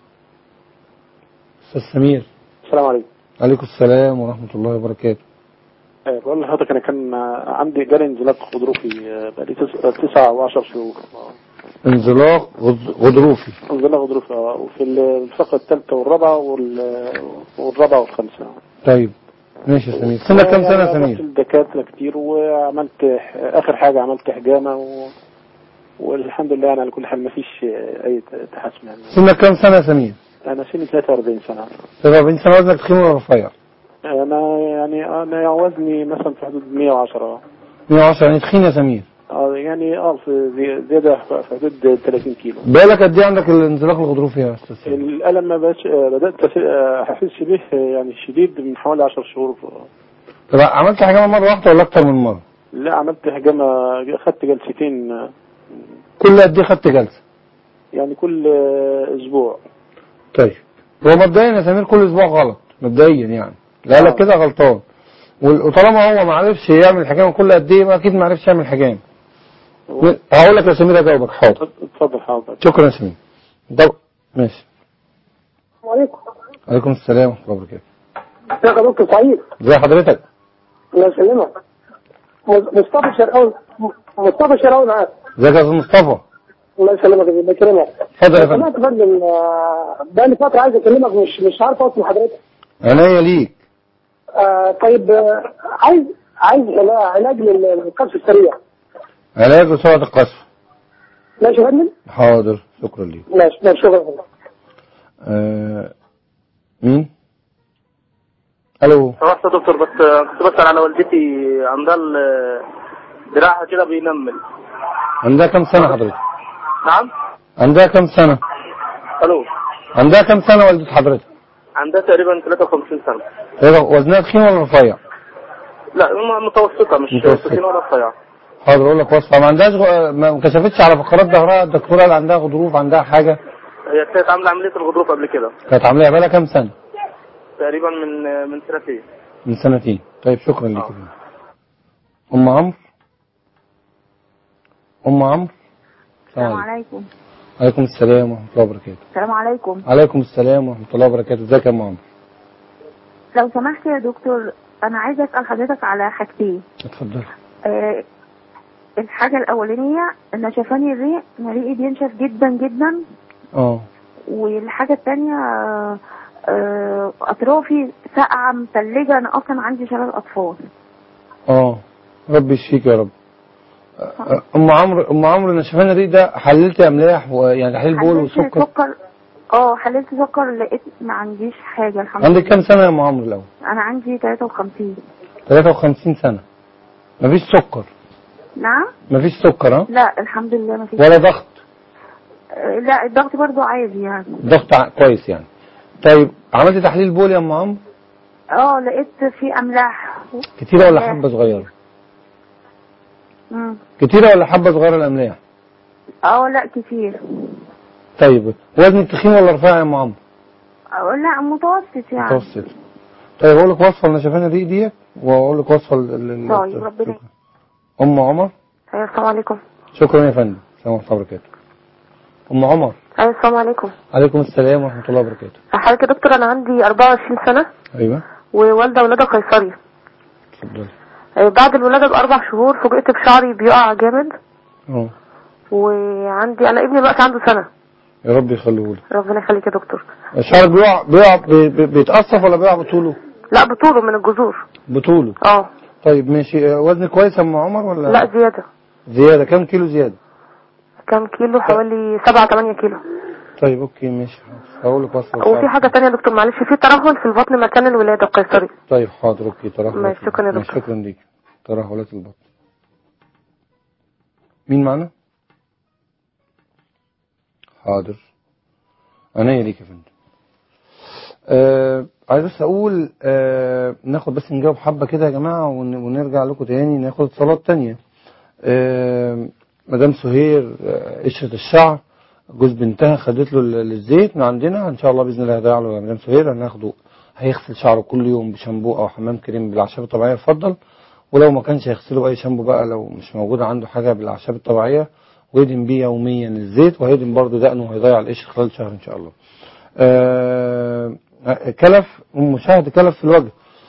استاذ سمير السلام عليكم عليكم السلام ورحمة الله وبركاته آه، بقول لحضرتك انا كان آه، عندي جالي انزلاق غضروفي آه، بقالي تس- تسعة وعشر شهور انزلاق غض- غضروفي انزلاق غضروفي اه وفي الفقرة الثالثة والرابعة وال- والرابعة والخامسة طيب ماشي يا سمير سنك كام سنة يا رحت سمير الدكاترة كتير وعملت ح- اخر حاجة عملت حجامة و... والحمد لله يعني على كل حال ما فيش اي ت- تحسن يعني سنك كام سنة يا سمير انا سني 43 سنة 43 سنة وزنك تخين ولا رفيع انا يعني انا وزني مثلا في حدود 110 110 يعني تخين يا سمير اه يعني اه في زي- زيادة في في حدود 30 كيلو بالك قد ايه عندك الانزلاق الغضروفي يا استاذ سمير الألم ما بقاش آه، بدأت أس- آه، أحس به آه، يعني شديد من حوالي 10 شهور طب عملت حاجة مرة واحدة ولا أكتر من مرة لا عملت حجامة أخدت جلستين آه، كل قد ايه خدت جلسة يعني كل آه، أسبوع طيب هو مبدئيا يا سمير كل اسبوع غلط مبدئيا يعني لا لا كده غلطان وال- وطالما هو ما عرفش يعمل حجام كل قد ايه يبقى اكيد ما عرفش يعمل حجام هقول لك يا سمير اجاوبك حاضر اتفضل حاضر شكرا يا سمير ده ماشي وعليكم عليكم السلام ورحمه الله وبركاته ازيك يا دكتور سعيد ازي حضرتك الله يسلمك مص- مصطفى شرقاوي مصطفى شرقاوي معاك ازيك يا استاذ مصطفى الله يسلمك الله يكرمك اتفضل يا فندم سمعت يا فندم آه، بقالي فترة عايز اكلمك مش مش عارف اوصل لحضرتك عينيا ليك آه، طيب آه، عايز عايز علا- علاج لل- للقذف السريع علاج وسرعه القذف ماشي يا فندم حاضر شكرا ليك ماشي ماشي شكرا يا فندم آه مين الو سمحت يا دكتور بس كنت بسأل على والدتي عندها ال- دراعها كده بينمل عندها كم سنه حضرتك نعم عندها كم سنه الو عندها كم سنه والدة حضرتك عندها تقريبا 53 سنة هي وزنها تخين ولا رفيع لا م- متوسطة مش متوسطة. تخينة ولا رفيعة حاضر اقول لك وصفه ما عندهاش غ... ما كشفتش على فقرات ظهرها الدكتوره اللي عندها غضروف عندها حاجه هي كانت عاملة عملية الغضروف قبل كده كانت عاملاها بقالها كام سنه تقريبا من من سنتين من سنتين طيب شكرا ليك ام عمرو ام عمرو السلام السلام عليكم عليكم عليكم السلام ورحمه الله وبركاته السلام عليكم عليكم السلام ورحمه الله وبركاته ازيك يا ام عمرو لو سمحت يا دكتور انا عايزه اسال حضرتك على حاجتين اتفضل آه الحاجه الاولانيه ان شفاني الريق ان ريقي بينشف جدا جدا اه والحاجه الثانيه آه آه اطرافي ساقعه مثلجه انا اصلا عندي شلل اطفال اه ربي يشفيك يا رب آه، ام عمرو ام عمرو نشفان الريق ده حللت املاح ويعني تحليل بول حللت وسكر سكر اه حللت سكر لقيت ما عنديش حاجه الحمد عندك لله كام سنه يا ام عمرو الاول انا عندي 53 53 سنه مفيش سكر نعم مفيش سكر ها لا الحمد لله ما فيش ولا ضغط آه، لا الضغط برضو عادي يعني ضغط ع- كويس يعني طيب عملت تحليل بول يا ام عمرو اه لقيت في املاح كتيرة ولا حبة صغيرة مم. كتيرة ولا حبة صغيرة الأملاح اه لا كتير طيب وزنك تخين ولا رفيع يا ام عمرو اه لا متوسط يعني متوسط طيب اقول لك وصفه النشفانه دي ديت واقول لك وصفه ال- ال- طيب ربنا ام عمر ايوه السلام عليكم شكرا يا فندم السلام عليكم وبركاته ام عمر ايوه السلام عليكم عليكم السلام ورحمه الله وبركاته حضرتك يا دكتور انا عندي 24 سنة ايوه ووالدة ولادة قيصري اتفضلي آه، بعد الولادة بأربع شهور فوجئت بشعري بيقع جامد اه وعندي انا ابني دلوقتي عنده سنة يا رب يخليه لك ربنا يخليك يا دكتور الشعر بيقع بيقع بي- بي- بيتقصف ولا بيقع بطوله لا بطوله من الجذور بطوله اه طيب ماشي آه، وزن كويس يا ام عمر ولا لا زيادة زياده كام كيلو زياده كام كيلو حوالي 7 8 كيلو طيب اوكي ماشي حاضر. هقول لك وصفه وفي الشعر. حاجة تانية يا دكتور معلش في ترهل في البطن مكان الولادة القيصري طيب حاضر اوكي ترهلات ماشي، شكرا يا ماشي، دكتور. شكرا ليك ترهلات البطن مين معنا حاضر عينيا ليك يا فندم آه عايز بس اقول آه ناخد بس نجاوب حبه كده يا جماعه ون- ونرجع لكم تاني ناخد اتصالات تانية آه مدام سهير آه، قشره الشعر جوز بنتها خدت له ال- الزيت من عندنا ان شاء الله باذن الله هيضيع له يا مدام سهير هناخده هيغسل شعره كل يوم بشامبو او حمام كريم بالاعشاب الطبيعيه يفضل ولو ما كانش هيغسله باي شامبو بقى لو مش موجود عنده حاجه بالاعشاب الطبيعيه ويدهن بيه يوميا الزيت وهيدهن برضه دقنه وهيضيع القشر خلال شهر ان شاء الله. آه كلف مشاهد كلف في الوجه.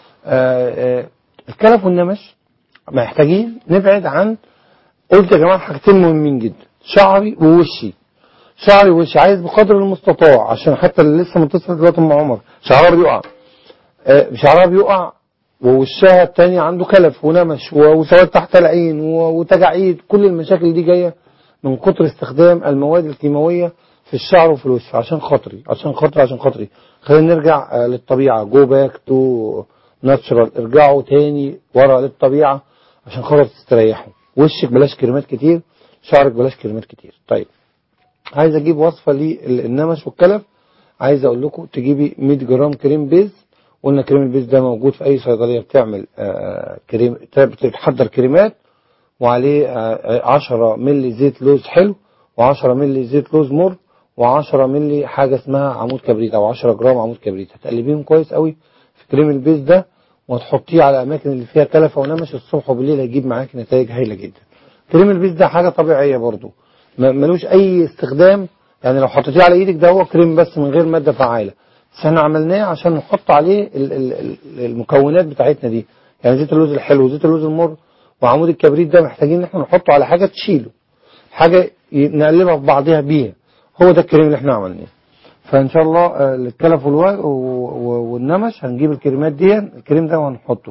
آه آه الكلف والنمش محتاجين نبعد عن قلت يا جماعه حاجتين مهمين جدا شعري ووشي. شعري ووشي عايز بقدر المستطاع عشان حتى اللي لسه متصل دلوقتي مع عمر شعرها بيقع. آه شعرها بيقع ووشها التاني عنده كلف ونمش وسواد تحت العين و- وتجاعيد كل المشاكل دي جايه من كتر استخدام المواد الكيماويه في الشعر وفي الوش عشان خاطري عشان خاطري عشان خاطري خلينا نرجع آه، للطبيعه جو باك تو ناتشرال ارجعوا تاني ورا للطبيعه عشان خاطر تستريحوا وشك بلاش كريمات كتير شعرك بلاش كريمات كتير طيب عايز اجيب وصفه للنمش والكلف عايز اقول لكم تجيبي 100 جرام كريم بيز قلنا كريم البيز ده موجود في اي صيدليه بتعمل آه، كريم بتحضر كريمات وعليه آه، 10 ملي زيت لوز حلو و10 ملي زيت لوز مر و10 ملي حاجه اسمها عمود كبريت او 10 جرام عمود كبريت هتقلبيهم كويس قوي في كريم البيز ده وتحطيه على الاماكن اللي فيها كلفه ونمش الصبح وبالليل هيجيب معاك نتائج هايله جدا كريم البيز ده حاجه طبيعيه برضو ما- ملوش اي استخدام يعني لو حطيتيه على ايدك ده هو كريم بس من غير ماده فعاله بس احنا عملناه عشان نحط عليه ال- ال- ال- المكونات بتاعتنا دي يعني زيت اللوز الحلو وزيت اللوز المر وعمود الكبريت ده محتاجين ان احنا نحطه على حاجه تشيله حاجه ي- نقلبها في بعضها بيها هو ده الكريم اللي احنا عملناه فان شاء الله آه، الكلف والوا- و- و- والنمش هنجيب الكريمات دي الكريم ده وهنحطه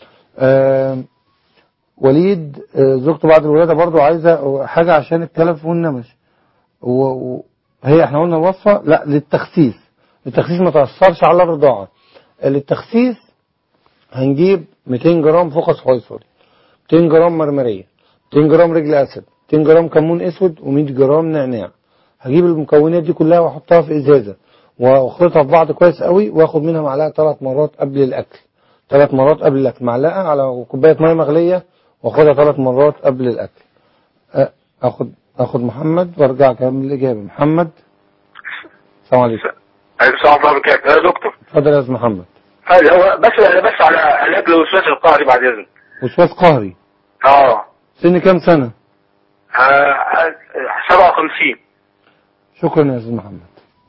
آه، وليد آه، زوجته بعد الولاده برضو عايزه حاجه عشان الكلف والنمش و- وهي احنا قلنا الوصفه لا للتخسيس التخسيس ما تاثرش على الرضاعه للتخسيس هنجيب 200 جرام فقس حويصلي 200 جرام مرمريه 200 جرام رجل اسد 200 جرام كمون اسود و100 جرام نعناع هجيب المكونات دي كلها واحطها في ازازه واخلطها في بعض كويس قوي واخد منها معلقه ثلاث مرات قبل الاكل ثلاث مرات قبل الاكل معلقه على كوبايه ميه مغليه واخدها ثلاث مرات قبل الاكل أ- اخد اخد محمد وارجع اكمل الاجابه محمد السلام عليكم عليكم السلام ورحمة الله وبركاته يا دكتور اتفضل يا استاذ محمد هذا هو بس أنا بس على علاج الوسواس القهري بعد إذنك وسواس قهري اه سن كام سنه آه، آه، 57 شكرا يا استاذ محمد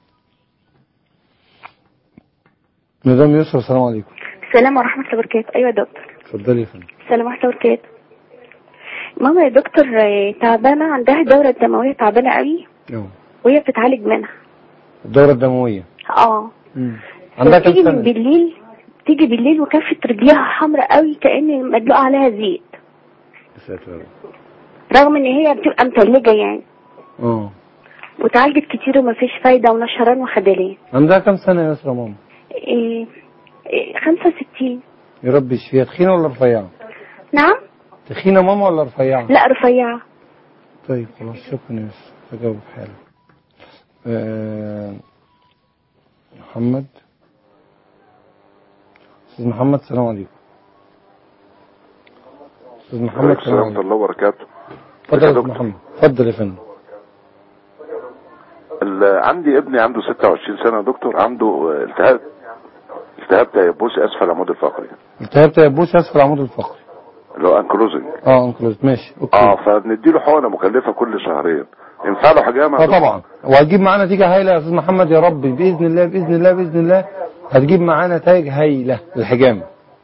مدام يسرا السلام عليكم السلام ورحمة الله وبركاته أيوة يا دكتور اتفضلي يا فندم السلام ورحمة الله وبركاته ماما يا دكتور آه، تعبانة عندها الدورة الدموية تعبانة قوي أيوة. وهي بتتعالج منها الدورة الدموية اه عندها كام تيجي من سنة؟ بالليل تيجي بالليل وكفة رجليها حمراء قوي كأن مدلوق عليها زيت يا ساتر يا رب. رغم ان هي بتبقى متلجة يعني اه وتعالجت كتير ومفيش فايدة ونشران وخدلان عندها كام سنة يا يسرا ماما؟ إيه إيه 65 يا رب يشفيها تخينة ولا رفيعة؟ نعم تخينة ماما ولا رفيعة؟ لا رفيعة طيب خلاص شكرا يا يسرا هجاوب حالا آه، محمد استاذ محمد السلام عليكم استاذ محمد السلام ورحمة الله وبركاته اتفضل يا استاذ محمد اتفضل يا فندم ال- عندي ابني عنده 26 سنة يا دكتور عنده التهاب التهاب تيبسي اسفل العمود الفقري التهاب تيبوس اسفل العمود الفقري اللي هو انكلوزنج اه انكلوز ماشي اوكي اه فبنديله حقنة مكلفة كل شهرين ينفع له حجامة يا اه دكتور؟ طبعا وهتجيب معاه نتيجة هايلة يا استاذ محمد يا رب باذن الله باذن الله باذن الله هتجيب معاه نتائج هايلة للحجامة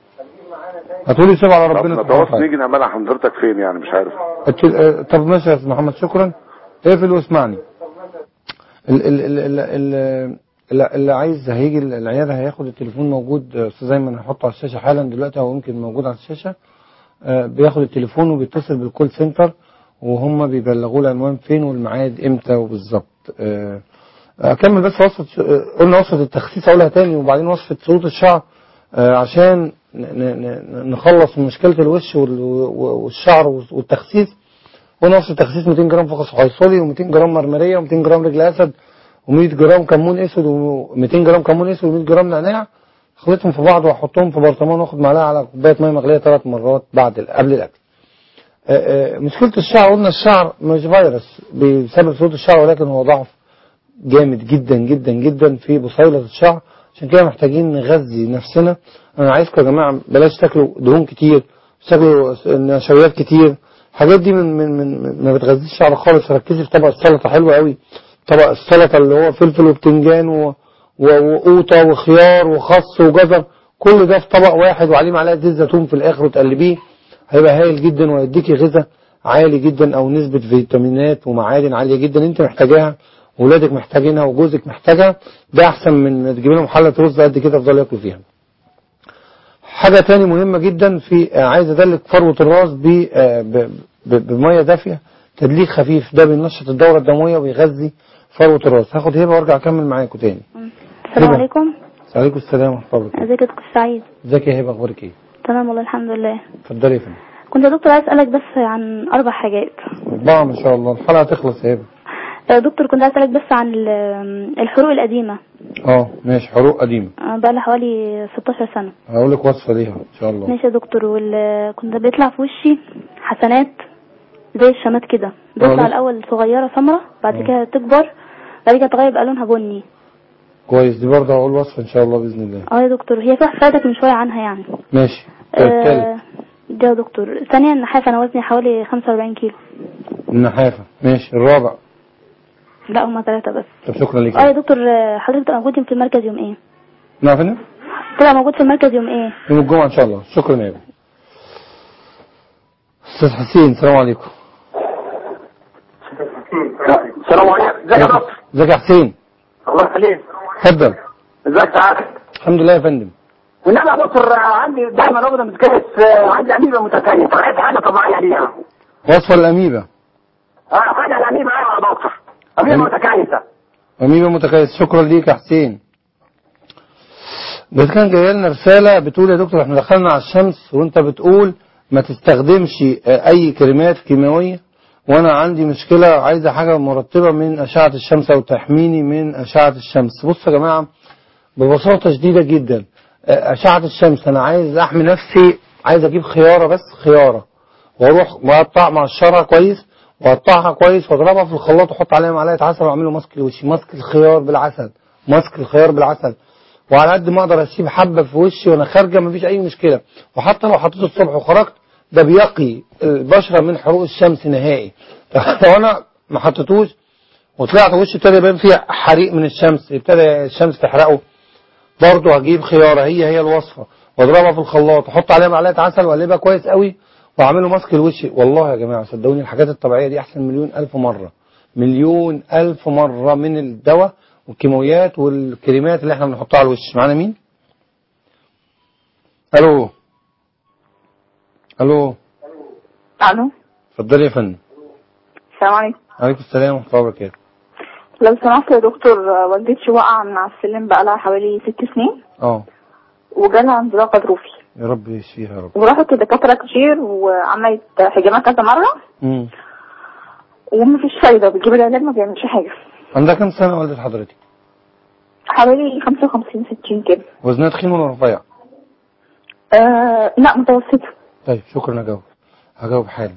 هتقولي سيب على طب ربنا سبحانه نتواصل وتعالى نيجي نعملها حضرتك فين يعني مش عارف الت- آه، طب ماشي يا استاذ محمد شكرا اقفل واسمعني ال- ال- ال- ال- ال- اللي اللي عايز هيجي العياده هياخد التليفون موجود آه، استاذ ايمن هيحطه على الشاشه حالا دلوقتي او يمكن موجود على الشاشه آه، بياخد التليفون وبيتصل بالكول سنتر وهم بيبلغوه العنوان فين والميعاد امتى وبالظبط آه، اكمل بس وصفه آه، قلنا وصفه التخسيس اقولها تاني وبعدين وصفه سقوط الشعر آه، عشان ن- ن- ن- نخلص من مشكله الوش وال- والشعر والتخسيس قلنا وصفه التخسيس 200 جرام فقس حيصلي و200 جرام مرمريه و200 جرام رجل اسد و100 جرام كمون اسود و200 جرام كمون اسود و100 جرام نعناع خلطهم في بعض واحطهم في برطمان واخد معلقه على كوبايه ميه مغليه ثلاث مرات بعد ال- قبل الاكل آه، آه، مشكله الشعر قلنا الشعر مش فيروس بسبب صوت الشعر ولكن هو ضعف جامد جدا جدا جدا في بصيلة الشعر عشان كده محتاجين نغذي نفسنا انا عايزكم يا جماعه بلاش تاكلوا دهون كتير تاكلوا نشويات كتير الحاجات دي من من من من- ما بتغذيش الشعر خالص ركزي في طبق السلطه حلو قوي طبق السلطه اللي هو فلفل وبتنجان و- و- وقوطه وخيار وخس وجزر كل ده في طبق واحد وعليه معلقه زيت زيتون في الاخر وتقلبيه هيبقى هايل جدا ويديكي غذاء عالي جدا او نسبه فيتامينات ومعادن عاليه جدا انت محتاجاها ولادك محتاجينها وجوزك محتاجها ده احسن من ما تجيب لهم حله رز قد كده يفضلوا ياكلوا فيها حاجه تاني مهمه جدا في آه، عايز ادلك فروه الراس ب- آه، ب- ب- بميه دافيه تدليك خفيف ده بينشط الدوره الدمويه ويغذي فروه الراس هاخد هبه وارجع اكمل معاكم تاني السلام هبة. عليكم عليكم السلام ورحمه الله وبركاته ازيك يا دكتور سعيد ازيك يا هبه اخبارك ايه تمام والله الحمد لله اتفضلي يا فندم كنت يا دكتور عايز اسالك بس عن اربع حاجات اربعه ما شاء الله الحلقه هتخلص يا هبه يا دكتور كنت عايز اسالك بس عن ال- الحروق القديمه اه ماشي حروق قديمه آه، بقى لها حوالي 16 سنه هقول لك وصفه ليها ان شاء الله ماشي يا دكتور وال... كنت بيطلع في وشي حسنات زي الشمات كده بيطلع لسه. الاول صغيره سمرة بعد كده تكبر بعد كده تغير بقى لونها بني كويس دي برضه هقول وصفه ان شاء الله باذن الله اه يا دكتور هي في واحد فاتك من شويه عنها يعني ماشي طيب آه تالت ده يا دكتور ثانيا نحاف انا وزني حوالي 45 كيلو النحافه ماشي الرابع لا هما ثلاثه بس طب شكرا لك اه يا دكتور آه، حضرتك تبقى موجود في المركز يوم ايه نعم فندم تبقى موجود في المركز يوم ايه يوم الجمعه ان شاء الله شكرا يا ابني استاذ حسين السلام عليكم السلام عليكم ازيك يا دكتور ازيك يا حسين الله يخليك اتفضل ازيك سعادتك الحمد لله يا فندم والنبي يا دكتور عندي دايما ابدا متكيس عندي اميبا متكيس عايز حاجه طبيعيه ليها وصفه الاميبا اه حاجه الاميبا ايوه يا دكتور اميبا أمي- متكيسه اميبا متكيس شكرا ليك يا حسين بس كان جايه لنا رساله بتقول يا دكتور احنا دخلنا على الشمس وانت بتقول ما تستخدمش آه، اي كريمات كيماويه وانا عندي مشكله عايزه حاجه مرطبه من اشعه الشمس او تحميني من اشعه الشمس بصوا يا جماعه ببساطه شديده جدا آه، اشعه الشمس انا عايز احمي نفسي عايز اجيب خياره بس خياره واروح مقطع مقشرها كويس واقطعها كويس واضربها في الخلاط واحط عليها معلقه عسل واعمله ماسك لوشي ماسك الخيار بالعسل ماسك الخيار بالعسل وعلى قد ما اقدر اسيب حبه في وشي وانا خارجه مفيش اي مشكله وحتى لو حطيته الصبح وخرجت ده بيقي البشره من حروق الشمس نهائي لو انا ما حطيتوش وطلعت وشي ابتدى يبان فيه حريق من الشمس ابتدى الشمس تحرقه برضه هجيب خياره هي هي الوصفه واضربها في الخلاط احط عليها معلقه عسل واقلبها كويس قوي واعمله ماسك لوشي والله يا جماعه صدقوني الحاجات الطبيعيه دي احسن مليون الف مره مليون الف مره من الدواء والكيماويات والكريمات اللي احنا بنحطها على الوش معانا مين الو الو الو اتفضلي يا فندم السلام عليكم عليكم السلام ورحمه الله وبركاته لو سمحت يا دكتور والدتي واقعة من على السلم بقالها حوالي ست سنين اه وجالها انزلاق غضروفي يا رب يشفيها يا رب وراحت لدكاترة كتير وعملت حجامات كذا مرة مم. ومفيش فايدة بتجيب العلاج ما بيعملش حاجة عندها كام سنه والدة حضرتك حوالي 55 60 كده وزنها تخين ولا رفيع آه لا متوسطة طيب شكرا يا جو هجاوب حالا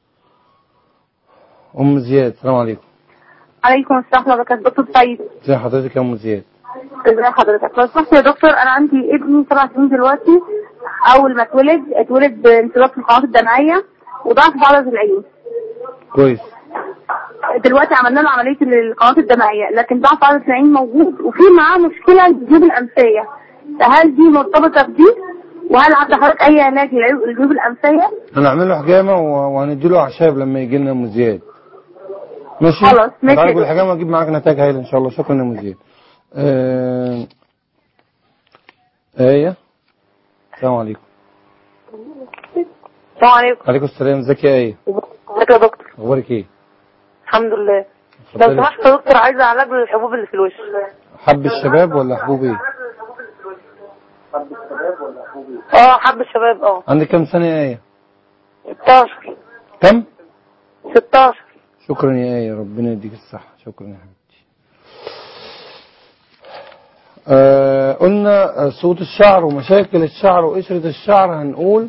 ام زياد السلام عليكم عليكم السلام ورحمة الله وبركاته دكتور سعيد ازي حضرتك يا ام زياد ازي حضرتك لو سمحت يا دكتور انا عندي ابني سبع سنين دلوقتي اول ما اتولد اتولد بانسداد في القنوات الدمعية وضعف في عضلة العين كويس دلوقتي عملنا له عملية القنوات الدمعية لكن ضعف عضلة العين موجود وفي معاه مشكلة الجيوب الأنفية هل دي مرتبطة بدي وهل عند حضرتك أي علاج للجيوب الأنفية؟ هنعمل له حجامه و- وهنديله اعشاب لما يجي لنا ام زياد ماشي خلاص، ماشي يا هتعالج دكتور. الحجامه واجيب معاك نتائج هايله ان شاء الله شكرا يا ام زياد آه... ايه السلام عليكم السلام عليكم عليكم السلام ازيك يا ايه ازيك يا دكتور اخبارك ايه الحمد لله لو اتفضلي. سمحت يا دكتور عايزه علاج للحبوب اللي في الوش حب الشباب ولا حبوب ايه اه حب الشباب اه عندك كام سنه يا ايه 16 كم 16 شكرا يا ايه ربنا يديك الصحه شكرا يا حبيبتي آه قلنا آه، صوت الشعر ومشاكل الشعر وقشرة الشعر هنقول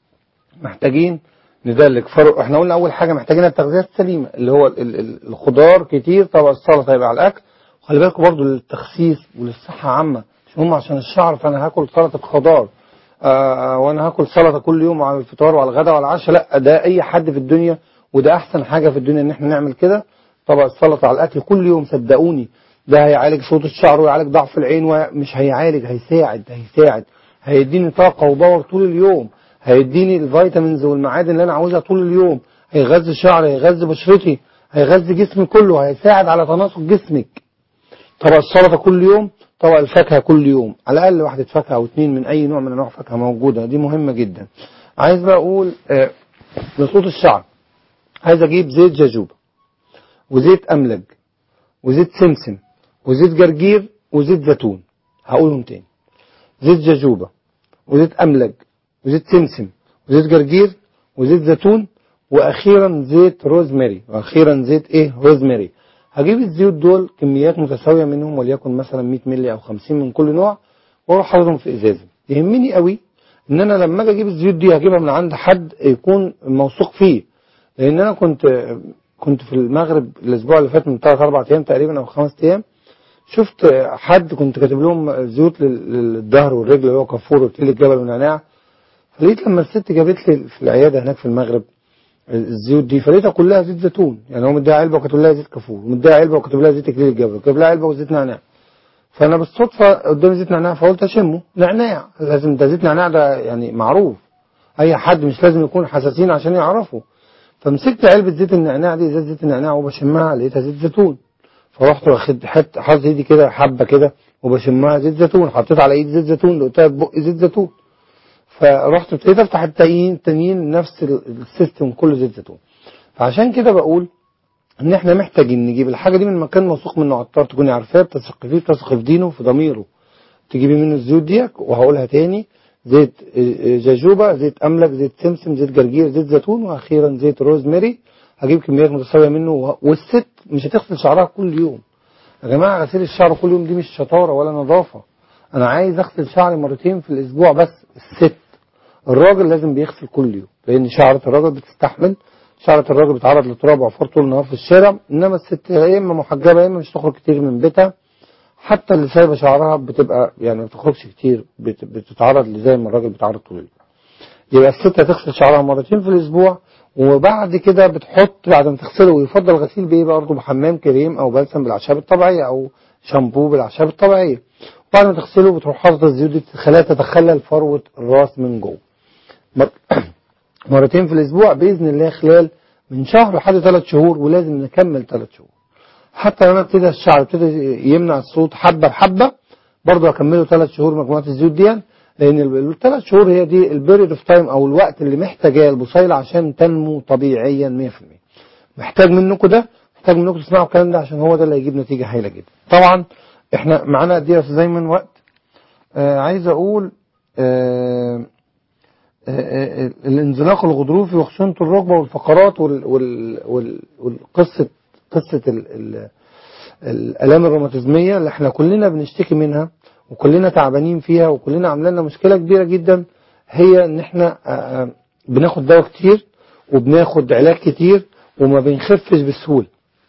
محتاجين ندلك فرق احنا قلنا اول حاجه محتاجين التغذيه السليمه اللي هو ال- ال- ال- الخضار كتير طبعا السلطه يبقى على الاكل وخلي بالكم برضو للتخسيس وللصحه عامه مش هم عشان الشعر فانا هاكل سلطه خضار آه وانا هاكل سلطه كل يوم على الفطار وعلى الغداء وعلى العشاء لا ده اي حد في الدنيا وده احسن حاجه في الدنيا ان احنا نعمل كده طبق السلطه على الاكل كل يوم صدقوني ده هيعالج صوت الشعر ويعالج ضعف العين ومش هيعالج هيساعد هيساعد هيديني طاقه وباور طول اليوم هيديني الفيتامينز والمعادن اللي انا عاوزها طول اليوم هيغذي شعري هيغذي بشرتي هيغذي جسمي كله هيساعد على تناسق جسمك طبق السلطه كل يوم طبق الفاكهه كل يوم على الاقل واحده فاكهه او اتنين من اي نوع من انواع الفاكهه موجوده دي مهمه جدا عايز بقى اقول آه لصوت الشعر عايز اجيب زيت جاجوبا وزيت املج وزيت سمسم وزيت جرجير وزيت زيتون هقولهم تاني زيت جاجوبا وزيت املج وزيت سمسم وزيت جرجير وزيت زيتون واخيرا زيت روزماري واخيرا زيت ايه روزماري هجيب الزيوت دول كميات متساويه منهم وليكن مثلا 100 مللي او 50 من كل نوع واروح حاططهم في ازازه يهمني قوي ان انا لما اجي اجيب الزيوت دي هجيبها من عند حد يكون موثوق فيه لان انا كنت كنت في المغرب الاسبوع اللي فات من 3 4 ايام تقريبا او 5 ايام شفت حد كنت كاتب لهم زيوت لل- للظهر والرجل اللي هو كافور وتقيل الجبل ونعناع فلقيت لما الست جابت لي في العياده هناك في المغرب الزيوت دي فلقيتها كلها زيت زيتون يعني هو مديها علبه وكاتب لها زيت كافور ومديها علبه وكاتب لها زيت اكليل الجبل وكاتب لها علبه وزيت نعناع فانا بالصدفه قدامي زيت نعناع فقلت اشمه نعناع لازم ده زيت نعناع ده يعني معروف اي حد مش لازم يكون حساسين عشان يعرفوا فمسكت علبه زيت النعناع دي ازازه زيت النعناع وبشمها لقيتها زيت زيتون فرحت واخد حته حاطط ايدي كده حبه كده وبشمها زيت زيتون حطيت على ايدي زيت زيتون لقيتها بقي زيت زيتون فرحت ابتديت افتح التانيين التانيين نفس ال- السيستم كله زيت زيتون فعشان كده بقول ان احنا محتاجين نجيب الحاجه دي من مكان موثوق منه عطار تكوني عارفاه بتثق فيه بتثق في دينه في ضميره تجيبي منه الزيوت ديك وهقولها تاني زيت آه، آه، جاجوبا زيت املك زيت سمسم زيت جرجير زيت زيتون واخيرا زيت روزماري هجيب كميات متساويه منه وه- والست مش هتغسل شعرها كل يوم يا جماعه غسيل الشعر كل يوم دي مش شطاره ولا نظافه انا عايز اغسل شعري مرتين في الاسبوع بس الست الراجل لازم بيغسل كل يوم لان شعرة الراجل بتستحمل شعرة الراجل بتتعرض لتراب وعفار طول النهار في الشارع انما الست يا اما محجبه يا اما مش تخرج كتير من بيتها حتى اللي سايبه شعرها بتبقى يعني ما بتخرجش كتير بت- بتتعرض لزي ما الراجل بيتعرض طول اليوم يبقى الست هتغسل شعرها مرتين في الاسبوع وبعد كده بتحط بعد ما تغسله ويفضل غسيل بايه برضه بحمام كريم او بلسم بالاعشاب الطبيعيه او شامبو بالاعشاب الطبيعيه وبعد ما تغسله بتروح حاطط الزيوت دي تخليها تتخلل فروه الراس من جوه مر- مرتين في الاسبوع باذن الله خلال من شهر لحد ثلاث شهور ولازم نكمل ثلاث شهور حتى لما ابتدى الشعر ابتدى يمنع الصوت حبه بحبه برضه هكمله ثلاث شهور مجموعه الزيوت دي لان الثلاث شهور هي دي البيريد اوف تايم او الوقت اللي محتاجاه البصيله عشان تنمو طبيعيا 100% محتاج منكم ده محتاج منكم تسمعوا الكلام ده عشان هو ده اللي هيجيب نتيجه هايله جدا طبعا احنا معانا قد ايه يا استاذ ايمن وقت آه عايز اقول آه آه، آه، الانزلاق الغضروفي وخشونة الركبة والفقرات وال- وال- وال- والقصة قصة ال- ال- الآلام الروماتيزمية اللي احنا كلنا بنشتكي منها وكلنا تعبانين فيها وكلنا عاملين لنا مشكلة كبيرة جدا هي ان احنا آه، آه، بناخد دواء كتير وبناخد علاج كتير وما بنخفش بسهولة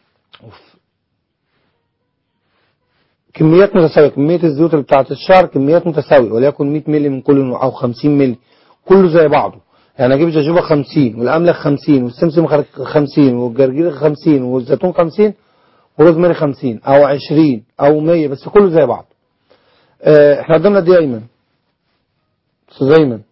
كميات متساوية كمية الزيوت اللي بتاعت الشعر كميات متساوية وليكن 100 مللي من كل نوع أو 50 مللي كله زي بعضه يعني أجيب جاجوبة 50 والأملة 50 والسمسم 50 والجرجير 50 والزيتون 50 وروزماري 50 أو 20 أو 100 بس كله زي بعض آه، احنا قدامنا دي أيمن أستاذ أيمن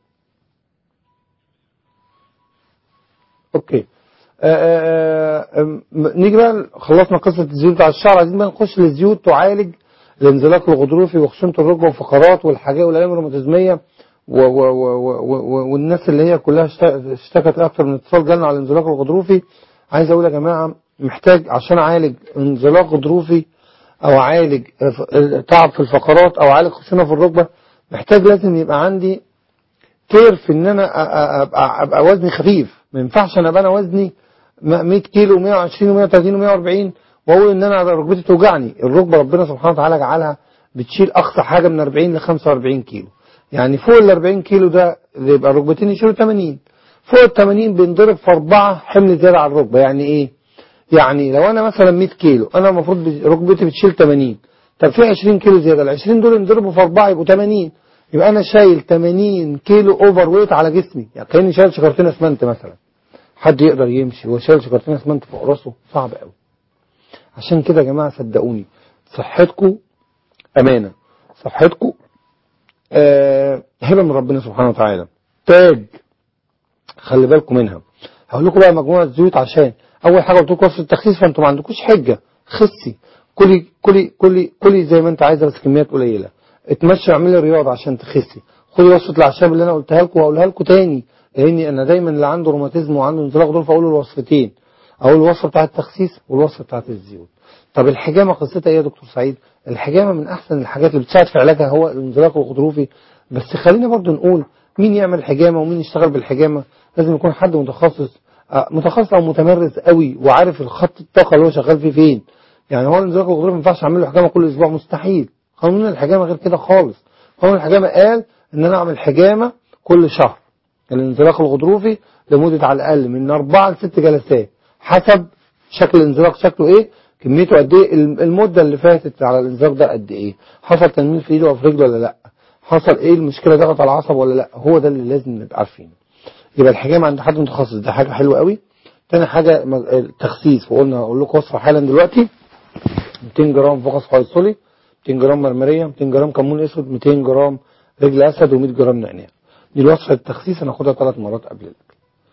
اوكي آه، آه، آه، نيجي بقى خلصنا قصة الزيوت بتاع الشعر عايزين بقى نخش للزيوت تعالج الانزلاق الغضروفي وخشونة الركبة والفقرات والحاجات والآلام الروماتيزمية و- و- و- و- و- والناس اللي هي كلها اشت- اشتكت أكثر من اتصال جالنا على الانزلاق الغضروفي عايز أقول يا جماعة محتاج عشان أعالج انزلاق غضروفي أو أعالج تعب في الفقرات أو أعالج خشونة في الركبة محتاج لازم يبقى عندي كير في ان انا أ- أ- ابقى, أبقى وزني خفيف ما ينفعش انا ابقى انا وزني م- 100 كيلو و120 و130 و140 واقول ان انا ركبتي توجعني الركبه ربنا سبحانه وتعالى جعلها بتشيل اقصى حاجه من 40 ل 45 كيلو يعني فوق ال 40 كيلو ده اللي يبقى الركبتين يشيلوا 80 فوق ال 80 بينضرب في اربعه حمل زياده على الركبه يعني ايه؟ يعني لو انا مثلا 100 كيلو انا المفروض بج- ركبتي بتشيل 80 طب في 20 كيلو زياده ال 20 دول ينضربوا في اربعه يبقوا 80 يبقى انا شايل 80 كيلو اوفر ويت على جسمي يعني كاني شايل شكرتين اسمنت مثلا حد يقدر يمشي وهو شايل شكرتين اسمنت فوق راسه صعب قوي عشان كده يا جماعه صدقوني صحتكم امانه صحتكم آه هبه من ربنا سبحانه وتعالى تاج خلي بالكم منها هقول لكم بقى مجموعه زيوت عشان اول حاجه قلت لكم وصفه التخسيس فانتم ما عندكوش حجه خسي كلي كلي كلي كلي زي ما انت عايزه بس كميات قليله اتمشى اعملي رياضه عشان تخسي خدي وصفه الاعشاب اللي انا قلتها لكم وهقولها لكم تاني لاني انا دايما اللي عنده روماتيزم وعنده انزلاق دول فاقول له الوصفتين اقول الوصفه بتاعه التخسيس والوصفه بتاعه الزيوت طب الحجامه قصتها ايه يا دكتور سعيد الحجامه من احسن الحاجات اللي بتساعد في علاجها هو الانزلاق الغضروفي بس خلينا برضو نقول مين يعمل حجامه ومين يشتغل بالحجامه لازم يكون حد متخصص آه، متخصص او متمرس قوي وعارف الخط الطاقه اللي هو شغال فيه فين يعني هو الانزلاق الغضروفي ما ينفعش اعمل له حجامه كل اسبوع مستحيل قانون الحجامه غير كده خالص قانون الحجامه قال ان انا اعمل حجامه كل شهر الانزلاق الغضروفي لمده على الاقل من اربعه لست جلسات حسب شكل الانزلاق شكله ايه كميته قد ايه الم- المده اللي فاتت على الانزلاق ده قد ايه حصل تنميل في ايده او في رجله ولا لا حصل ايه المشكله ضغط على العصب ولا لا هو ده اللي لازم نبقى عارفينه يبقى الحجامه عند حد متخصص ده حاجه حلوه قوي تاني حاجه م- التخسيس وقلنا اقول لكم وصفه حالا دلوقتي 200 جرام فوكس فايصولي 200 جرام مرمريه 200 جرام كمون اسود 200 جرام رجل اسد و100 جرام نعناع دي الوصفه التخسيس هناخدها ثلاث مرات قبل الاكل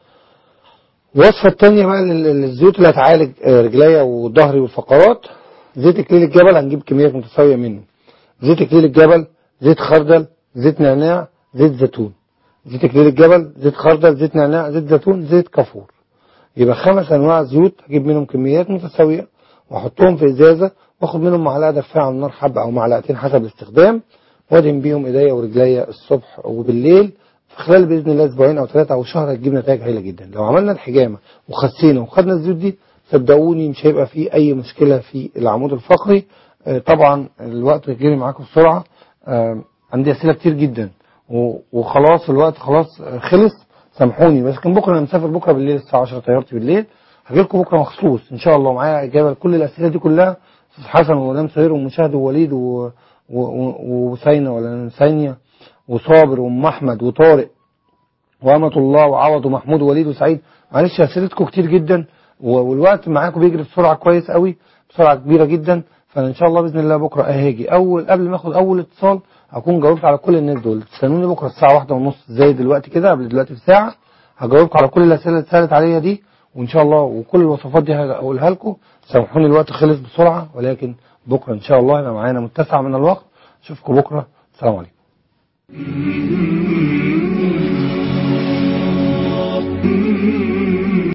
الوصفه الثانيه بقى لل- للزيوت اللي هتعالج آه، رجليا وظهري والفقرات زيت اكليل الجبل هنجيب كميات متساويه منه زيت اكليل الجبل زيت خردل زيت نعناع زيت زيتون زيت اكليل الجبل زيت خردل زيت نعناع زيت زيتون زيت كافور يبقى خمس انواع زيوت هجيب منهم كميات متساويه واحطهم في ازازه واخد منهم معلقه دفاعه على النار حبه او معلقتين حسب الاستخدام وادهن بيهم ايديا ورجليا الصبح وبالليل في خلال باذن الله اسبوعين او ثلاثه او شهر هتجيب نتائج هايله جدا لو عملنا الحجامه وخسينا وخدنا الزيوت دي صدقوني مش هيبقى فيه اي مشكله في العمود الفقري آه، طبعا الوقت جري معاكم بسرعه آه، عندي اسئله كتير جدا و- وخلاص الوقت خلاص آه، خلص سامحوني بس كان بكره انا مسافر بكره بالليل الساعه 10 طيارتي بالليل هجي لكم بكره مخصوص ان شاء الله معايا اجابه لكل الاسئله دي كلها استاذ حسن ومدام سهير ومشاهد ووليد و- و- و- وسينا ولا سينيا وصابر وام احمد وطارق وأمة الله وعوض ومحمود ووليد وسعيد معلش أسئلتكم كتير جدا و- والوقت معاكم بيجري بسرعة كويس قوي بسرعة كبيرة جدا فأنا إن شاء الله بإذن الله بكرة أهاجي أول قبل ما آخد أول اتصال هكون جاوبت على كل الناس دول تستنوني بكرة الساعة واحدة ونص زي دلوقتي كده قبل دلوقتي بساعة هجاوبكم على كل الأسئلة اللي اتسألت عليا دي وإن شاء الله وكل الوصفات دي هقولها لكم سامحوني الوقت خلص بسرعة ولكن بكرة إن شاء الله يبقى معانا متسع من الوقت أشوفكم بكرة السلام عليكم